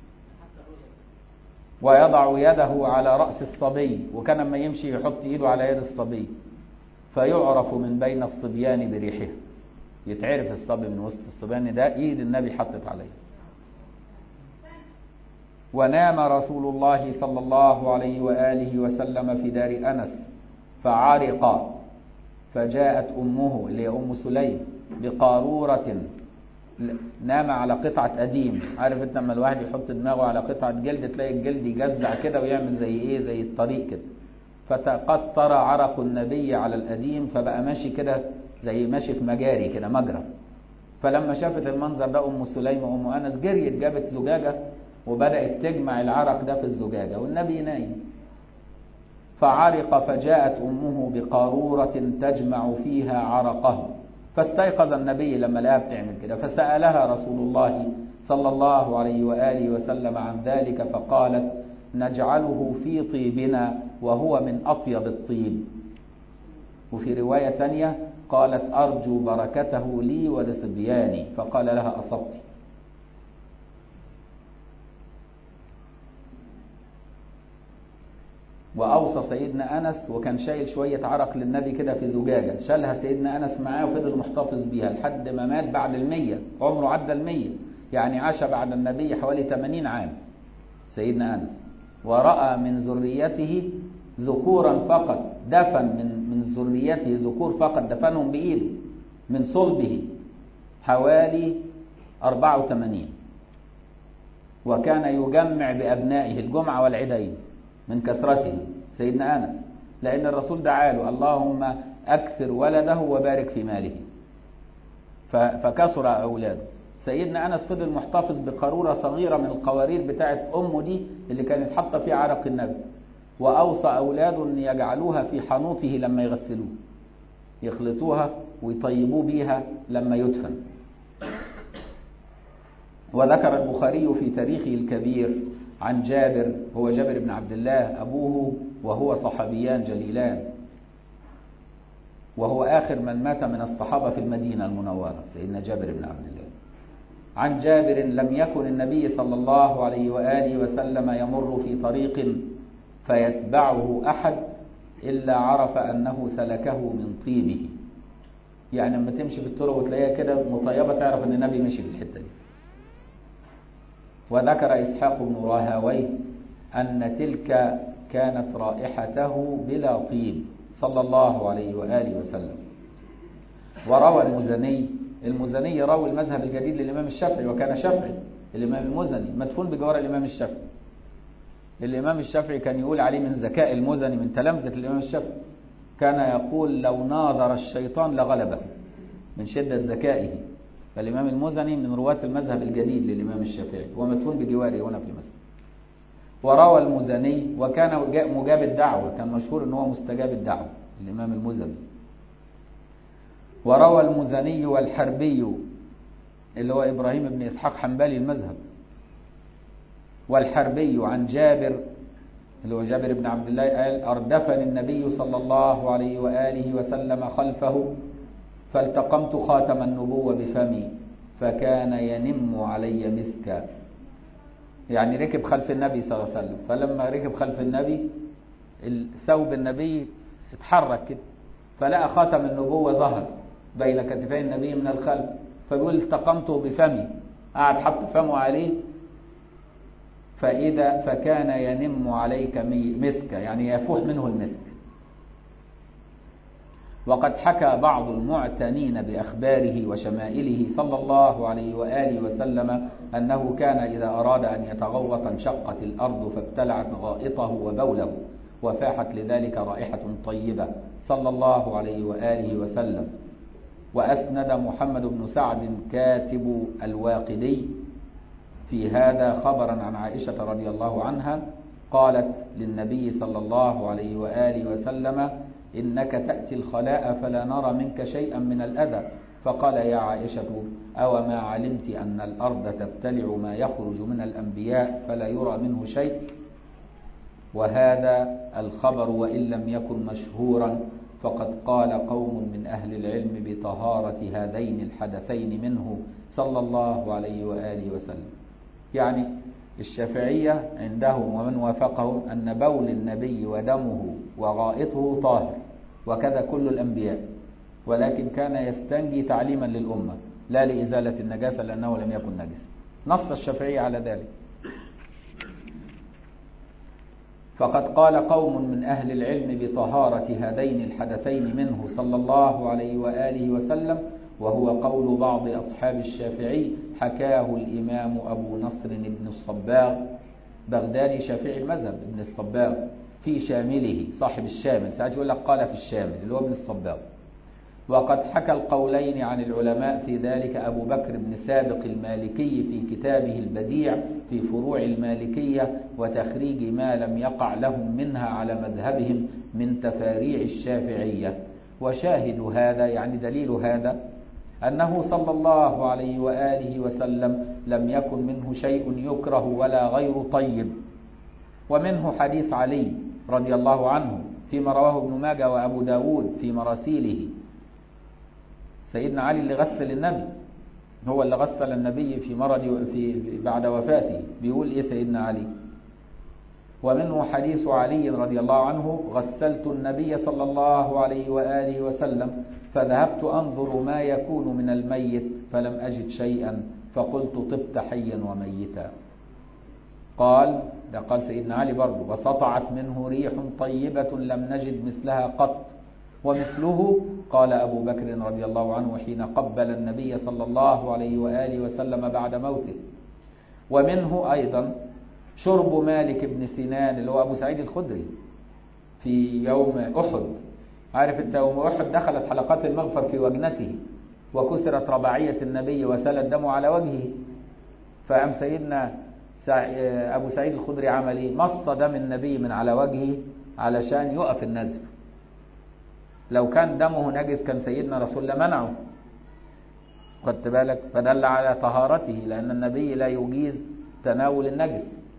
ويضع يده على راس الصبي وكان لما يمشي يحط ايده على يد الصبي فيعرف من بين الصبيان بريحه يتعرف الصبي من وسط الصبيان ده ايد النبي حطت عليه ونام رسول الله صلى الله عليه واله وسلم في دار انس فعرق فجاءت أمه اللي هي أم سليم بقارورة نام على قطعة أديم عارف انت لما الواحد يحط دماغه على قطعة جلد تلاقي الجلد يجزع كده ويعمل زي ايه زي الطريق كده فتقطر عرق النبي على الأديم فبقى ماشي كده زي ماشي في مجاري كده مجرى فلما شافت المنظر ده ام سليم وام انس جريت جابت زجاجه وبدات تجمع العرق ده في الزجاجه والنبي نايم فعرق فجاءت امه بقاروره تجمع فيها عرقه فاستيقظ النبي لما لقاها بتعمل كده فسالها رسول الله صلى الله عليه واله وسلم عن ذلك فقالت نجعله في طيبنا وهو من اطيب الطيب وفي روايه ثانيه قالت أرجو بركته لي ولصبياني فقال لها أصبت وأوصى سيدنا أنس وكان شايل شوية عرق للنبي كده في زجاجة شالها سيدنا أنس معاه وفضل محتفظ بيها لحد ما مات بعد المية عمره عدى المية يعني عاش بعد النبي حوالي 80 عام سيدنا أنس ورأى من ذريته ذكورا فقط دفن من من ذريته ذكور فقط دفنهم بإيده من صلبه حوالي 84 وكان يجمع بأبنائه الجمعة والعيدين من كثرته سيدنا أنس لأن الرسول دعا له اللهم أكثر ولده وبارك في ماله فكثر أولاده سيدنا أنس فضل محتفظ بقارورة صغيرة من القوارير بتاعت أمه دي اللي كانت حاطة فيها عرق النبي وأوصى أولاده أن يجعلوها في حنوطه لما يغسلوه يخلطوها ويطيبوه بيها لما يدفن وذكر البخاري في تاريخه الكبير عن جابر هو جابر بن عبد الله أبوه وهو صحابيان جليلان وهو آخر من مات من الصحابة في المدينة المنورة سيدنا جابر بن عبد الله عن جابر لم يكن النبي صلى الله عليه وآله وسلم يمر في طريق فيتبعه أحد إلا عرف أنه سلكه من طيبه يعني لما تمشي في الطرق وتلاقيها كده مطيبة تعرف أن النبي مشي في الحتة دي وذكر إسحاق بن راهويه أن تلك كانت رائحته بلا طيب صلى الله عليه وآله وسلم وروى المزني المزني راوي المذهب الجديد للإمام الشافعي وكان شافعي الإمام المزني مدفون بجوار الإمام الشافعي الإمام الشافعي كان يقول عليه من ذكاء المزني من تلامذة الإمام الشافعي كان يقول لو ناظر الشيطان لغلبه من شدة ذكائه فالإمام المزني من رواة المذهب الجديد للإمام الشافعي ومدفون بجواره هنا في المسجد وروى المزني وكان مجاب الدعوة كان مشهور أنه هو مستجاب الدعوة الإمام المزني وروى المزني والحربي اللي هو إبراهيم بن إسحاق حنبلي المذهب والحربي عن جابر اللي هو جابر بن عبد الله قال أردفني النبي صلى الله عليه وآله وسلم خلفه فالتقمت خاتم النبوة بفمي فكان ينم علي مسكا يعني ركب خلف النبي صلى الله عليه وسلم فلما ركب خلف النبي ثوب النبي اتحرك كده فلقى خاتم النبوة ظهر بين كتفي النبي من الخلف فبيقول التقمته بفمي قعد حط فمه عليه فإذا فكان ينم عليك مسكا يعني يفوح منه المسك وقد حكى بعض المعتنين بأخباره وشمائله صلى الله عليه وآله وسلم أنه كان إذا أراد أن يتغوط انشقت الأرض فابتلعت غائطه وبوله وفاحت لذلك رائحة طيبة صلى الله عليه وآله وسلم وأسند محمد بن سعد كاتب الواقدي في هذا خبرا عن عائشة رضي الله عنها قالت للنبي صلى الله عليه وآله وسلم إنك تأتي الخلاء فلا نرى منك شيئا من الأذى فقال يا عائشة أو ما علمت أن الأرض تبتلع ما يخرج من الأنبياء فلا يرى منه شيء وهذا الخبر وإن لم يكن مشهورا فقد قال قوم من أهل العلم بطهارة هذين الحدثين منه صلى الله عليه وآله وسلم يعني الشافعية عندهم ومن وافقهم أن بول النبي ودمه وغائطه طاهر وكذا كل الأنبياء ولكن كان يستنجي تعليما للأمة لا لإزالة النجاسة لأنه لم يكن نجس نص الشافعية على ذلك فقد قال قوم من أهل العلم بطهارة هذين الحدثين منه صلى الله عليه وآله وسلم وهو قول بعض أصحاب الشافعي حكاه الإمام أبو نصر بن الصباغ بغدادي شافعي المذهب ابن الصباغ في شامله صاحب الشامل ساعات يقول لك قال في الشامل اللي هو ابن الصباغ وقد حكى القولين عن العلماء في ذلك أبو بكر بن سابق المالكي في كتابه البديع في فروع المالكية وتخريج ما لم يقع لهم منها على مذهبهم من تفاريع الشافعية وشاهد هذا يعني دليل هذا أنه صلى الله عليه وآله وسلم لم يكن منه شيء يكره ولا غير طيب ومنه حديث علي رضي الله عنه فيما رواه ابن ماجه وأبو داود في مراسيله سيدنا علي اللي غسل النبي هو اللي غسل النبي في مرض في بعد وفاته بيقول ايه سيدنا علي ومنه حديث علي رضي الله عنه غسلت النبي صلى الله عليه وآله وسلم فذهبت أنظر ما يكون من الميت فلم أجد شيئا فقلت طبت حيا وميتا قال ده قال سيدنا علي برضه وسطعت منه ريح طيبة لم نجد مثلها قط ومثله قال أبو بكر رضي الله عنه حين قبل النبي صلى الله عليه وآله وسلم بعد موته ومنه أيضا شرب مالك بن سنان اللي هو أبو سعيد الخدري في يوم أحد عارف انت يوم أحد دخلت حلقات المغفر في وجنته وكسرت رباعية النبي وسال الدم على وجهه فقام سيدنا أبو سعيد الخدري عمل ايه؟ مص دم النبي من على وجهه علشان يقف النزف لو كان دمه نجس كان سيدنا رسول الله منعه خدت بالك فدل على طهارته لأن النبي لا يجيز تناول النجس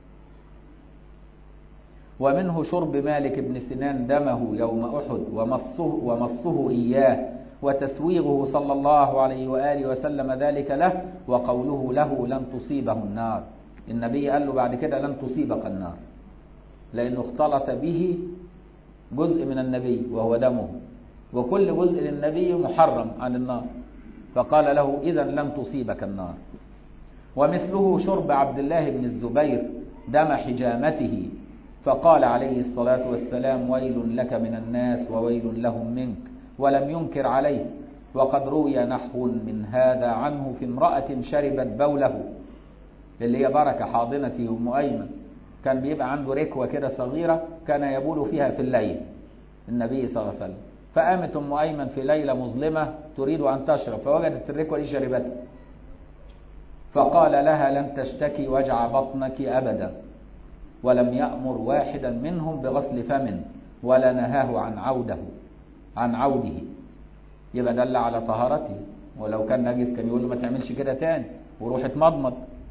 ومنه شرب مالك بن سنان دمه يوم أحد ومصه, ومصه إياه وتسويغه صلى الله عليه وآله وسلم ذلك له وقوله له لن تصيبه النار النبي قال له بعد كده لن تصيبك النار لأنه اختلط به جزء من النبي وهو دمه وكل جزء للنبي محرم عن النار فقال له إذا لن تصيبك النار ومثله شرب عبد الله بن الزبير دم حجامته فقال عليه الصلاة والسلام ويل لك من الناس وويل لهم منك ولم ينكر عليه وقد روي نحو من هذا عنه في امرأة شربت بوله اللي هي بركة حاضنته أم أيمن كان بيبقى عنده ركوة كده صغيرة كان يبول فيها في الليل النبي صلى الله عليه وسلم فقامت أم أيمن في ليلة مظلمة تريد أن تشرب فوجدت الركوة دي شربتها فقال لها لن تشتكي وجع بطنك أبدا ولم يأمر واحدا منهم بغسل فم ولا نهاه عن عوده عن عوده يبقى دل على طهارته ولو كان نجس كان يقول له ما تعملش كده تاني وروح اتمضمض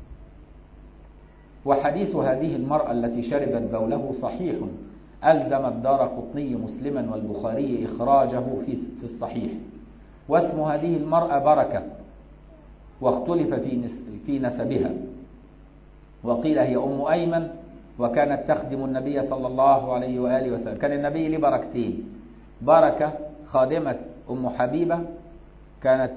وحديث هذه المرأة التي شربت بوله صحيح ألزم الدار قطني مسلما والبخاري إخراجه في في الصحيح واسم هذه المرأة بركة واختلف في في نسبها وقيل هي أم أيمن وكانت تخدم النبي صلى الله عليه وآله وسلم كان النبي ليه بركتين بركة خادمة أم حبيبة كانت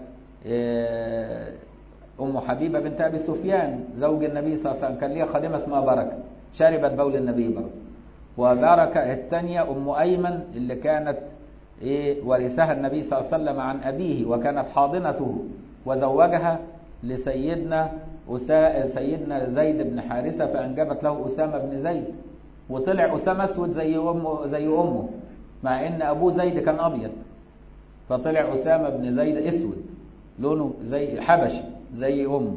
أم حبيبة بنت أبي سفيان زوج النبي صلى الله عليه وسلم كان ليها خادمة اسمها بركة شربت بول النبي بركة وبركة الثانية أم أيمن اللي كانت إيه ورثها النبي صلى الله عليه وسلم عن أبيه وكانت حاضنته وزوجها لسيدنا أسا... سيدنا زيد بن حارثة فأنجبت له أسامة بن زيد وطلع أسامة أسود زي أمه زي أمه مع إن أبوه زيد كان أبيض فطلع أسامة بن زيد أسود لونه زي حبشي زي أمه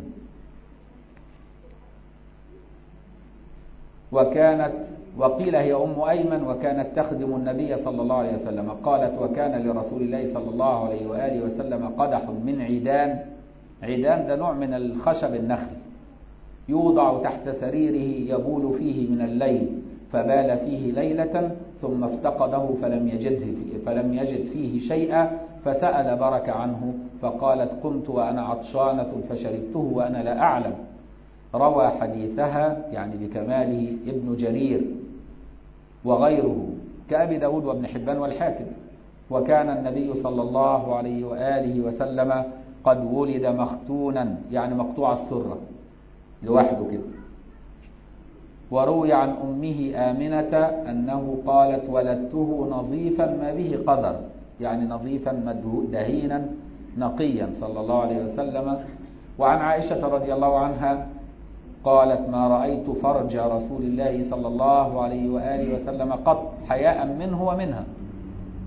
وكانت وقيل هي أم أيمن وكانت تخدم النبي صلى الله عليه وسلم قالت وكان لرسول الله صلى الله عليه وآله وسلم قدح من عيدان عيدان ده نوع من الخشب النخل يوضع تحت سريره يبول فيه من الليل فبال فيه ليلة ثم افتقده فلم يجد فلم يجد فيه شيئا فسأل برك عنه فقالت قمت وأنا عطشانة فشربته وأنا لا أعلم روى حديثها يعني بكماله ابن جرير وغيره كأبي داود وابن حبان والحاكم وكان النبي صلى الله عليه وآله وسلم قد ولد مختونا يعني مقطوع السرة لوحده كده وروي عن أمه آمنة أنه قالت ولدته نظيفا ما به قدر يعني نظيفا دهينا نقيا صلى الله عليه وسلم وعن عائشة رضي الله عنها قالت ما رأيت فرج رسول الله صلى الله عليه وآله وسلم قط حياء منه ومنها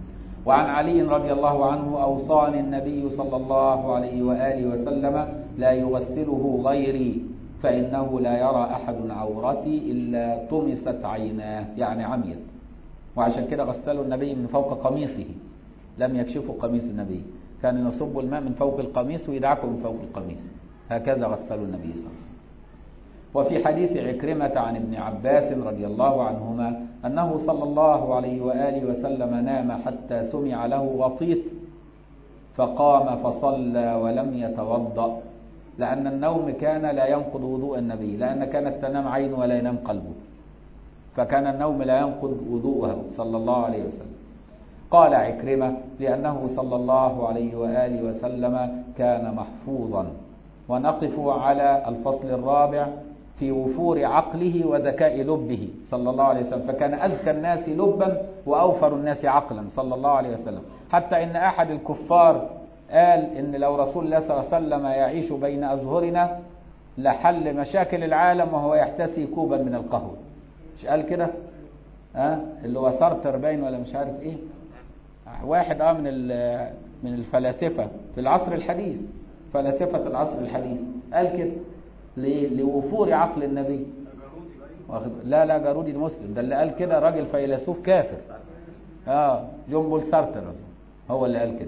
وعن علي رضي الله عنه أوصاني النبي صلى الله عليه وآله وسلم لا يغسله غيري فإنه لا يرى أحد عورتي إلا طمست عيناه يعني عميت وعشان كده غسلوا النبي من فوق قميصه لم يكشفوا قميص النبي كانوا يصبوا الماء من فوق القميص ويدعكوا من فوق القميص هكذا غسلوا النبي صلى الله عليه وسلم وفي حديث عكرمة عن ابن عباس رضي الله عنهما أنه صلى الله عليه وآله وسلم نام حتى سمع له وطيط فقام فصلى ولم يتوضأ لأن النوم كان لا ينقض وضوء النبي لأن كانت تنام عينه ولا ينام قلبه فكان النوم لا ينقض وضوءه صلى الله عليه وسلم قال عكرمة لأنه صلى الله عليه وآله وسلم كان محفوظا ونقف على الفصل الرابع في وفور عقله وذكاء لبه صلى الله عليه وسلم فكان أذكى الناس لبا وأوفر الناس عقلا صلى الله عليه وسلم حتى إن أحد الكفار قال إن لو رسول الله صلى الله عليه وسلم يعيش بين أظهرنا لحل مشاكل العالم وهو يحتسي كوبا من القهوة مش قال كده ها أه؟ اللي هو سارتر باين ولا مش عارف ايه واحد اه من من الفلاسفه في العصر الحديث فلاسفه العصر الحديث قال كده لوفور عقل النبي لا لا جارودي المسلم ده اللي قال كده راجل فيلسوف كافر اه جون بول سارتر هو اللي قال كده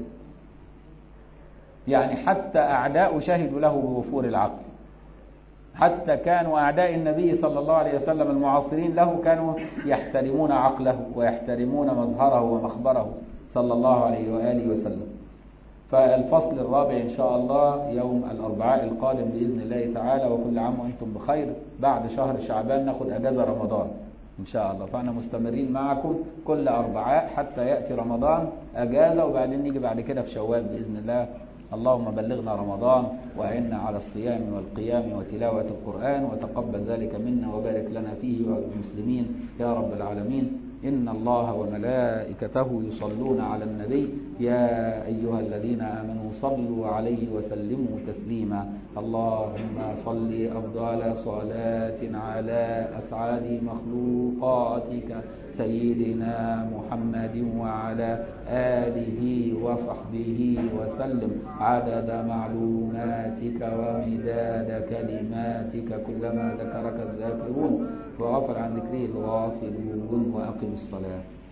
يعني حتى اعداء شهدوا له بوفور العقل حتى كانوا أعداء النبي صلى الله عليه وسلم المعاصرين له كانوا يحترمون عقله ويحترمون مظهره ومخبره صلى الله عليه وآله وسلم فالفصل الرابع إن شاء الله يوم الأربعاء القادم بإذن الله تعالى وكل عام وأنتم بخير بعد شهر شعبان ناخد أجازة رمضان إن شاء الله فأنا مستمرين معكم كل أربعاء حتى يأتي رمضان أجازة وبعدين نيجي بعد كده في شوال بإذن الله اللهم بلغنا رمضان وأعنا على الصيام والقيام وتلاوة القرآن وتقبل ذلك منا وبارك لنا فيه والمسلمين يا رب العالمين إن الله وملائكته يصلون على النبي يا أيها الذين آمنوا صلوا عليه وسلموا تسليما اللهم صل أفضل صلاة على أسعد مخلوقاتك سيدنا محمد وعلى آله وصحبه وسلم عدد معلوماتك ومداد كلماتك كلما ذكرك الذاكرون وغفر عن ذكره الغافلون وأقم الصلاة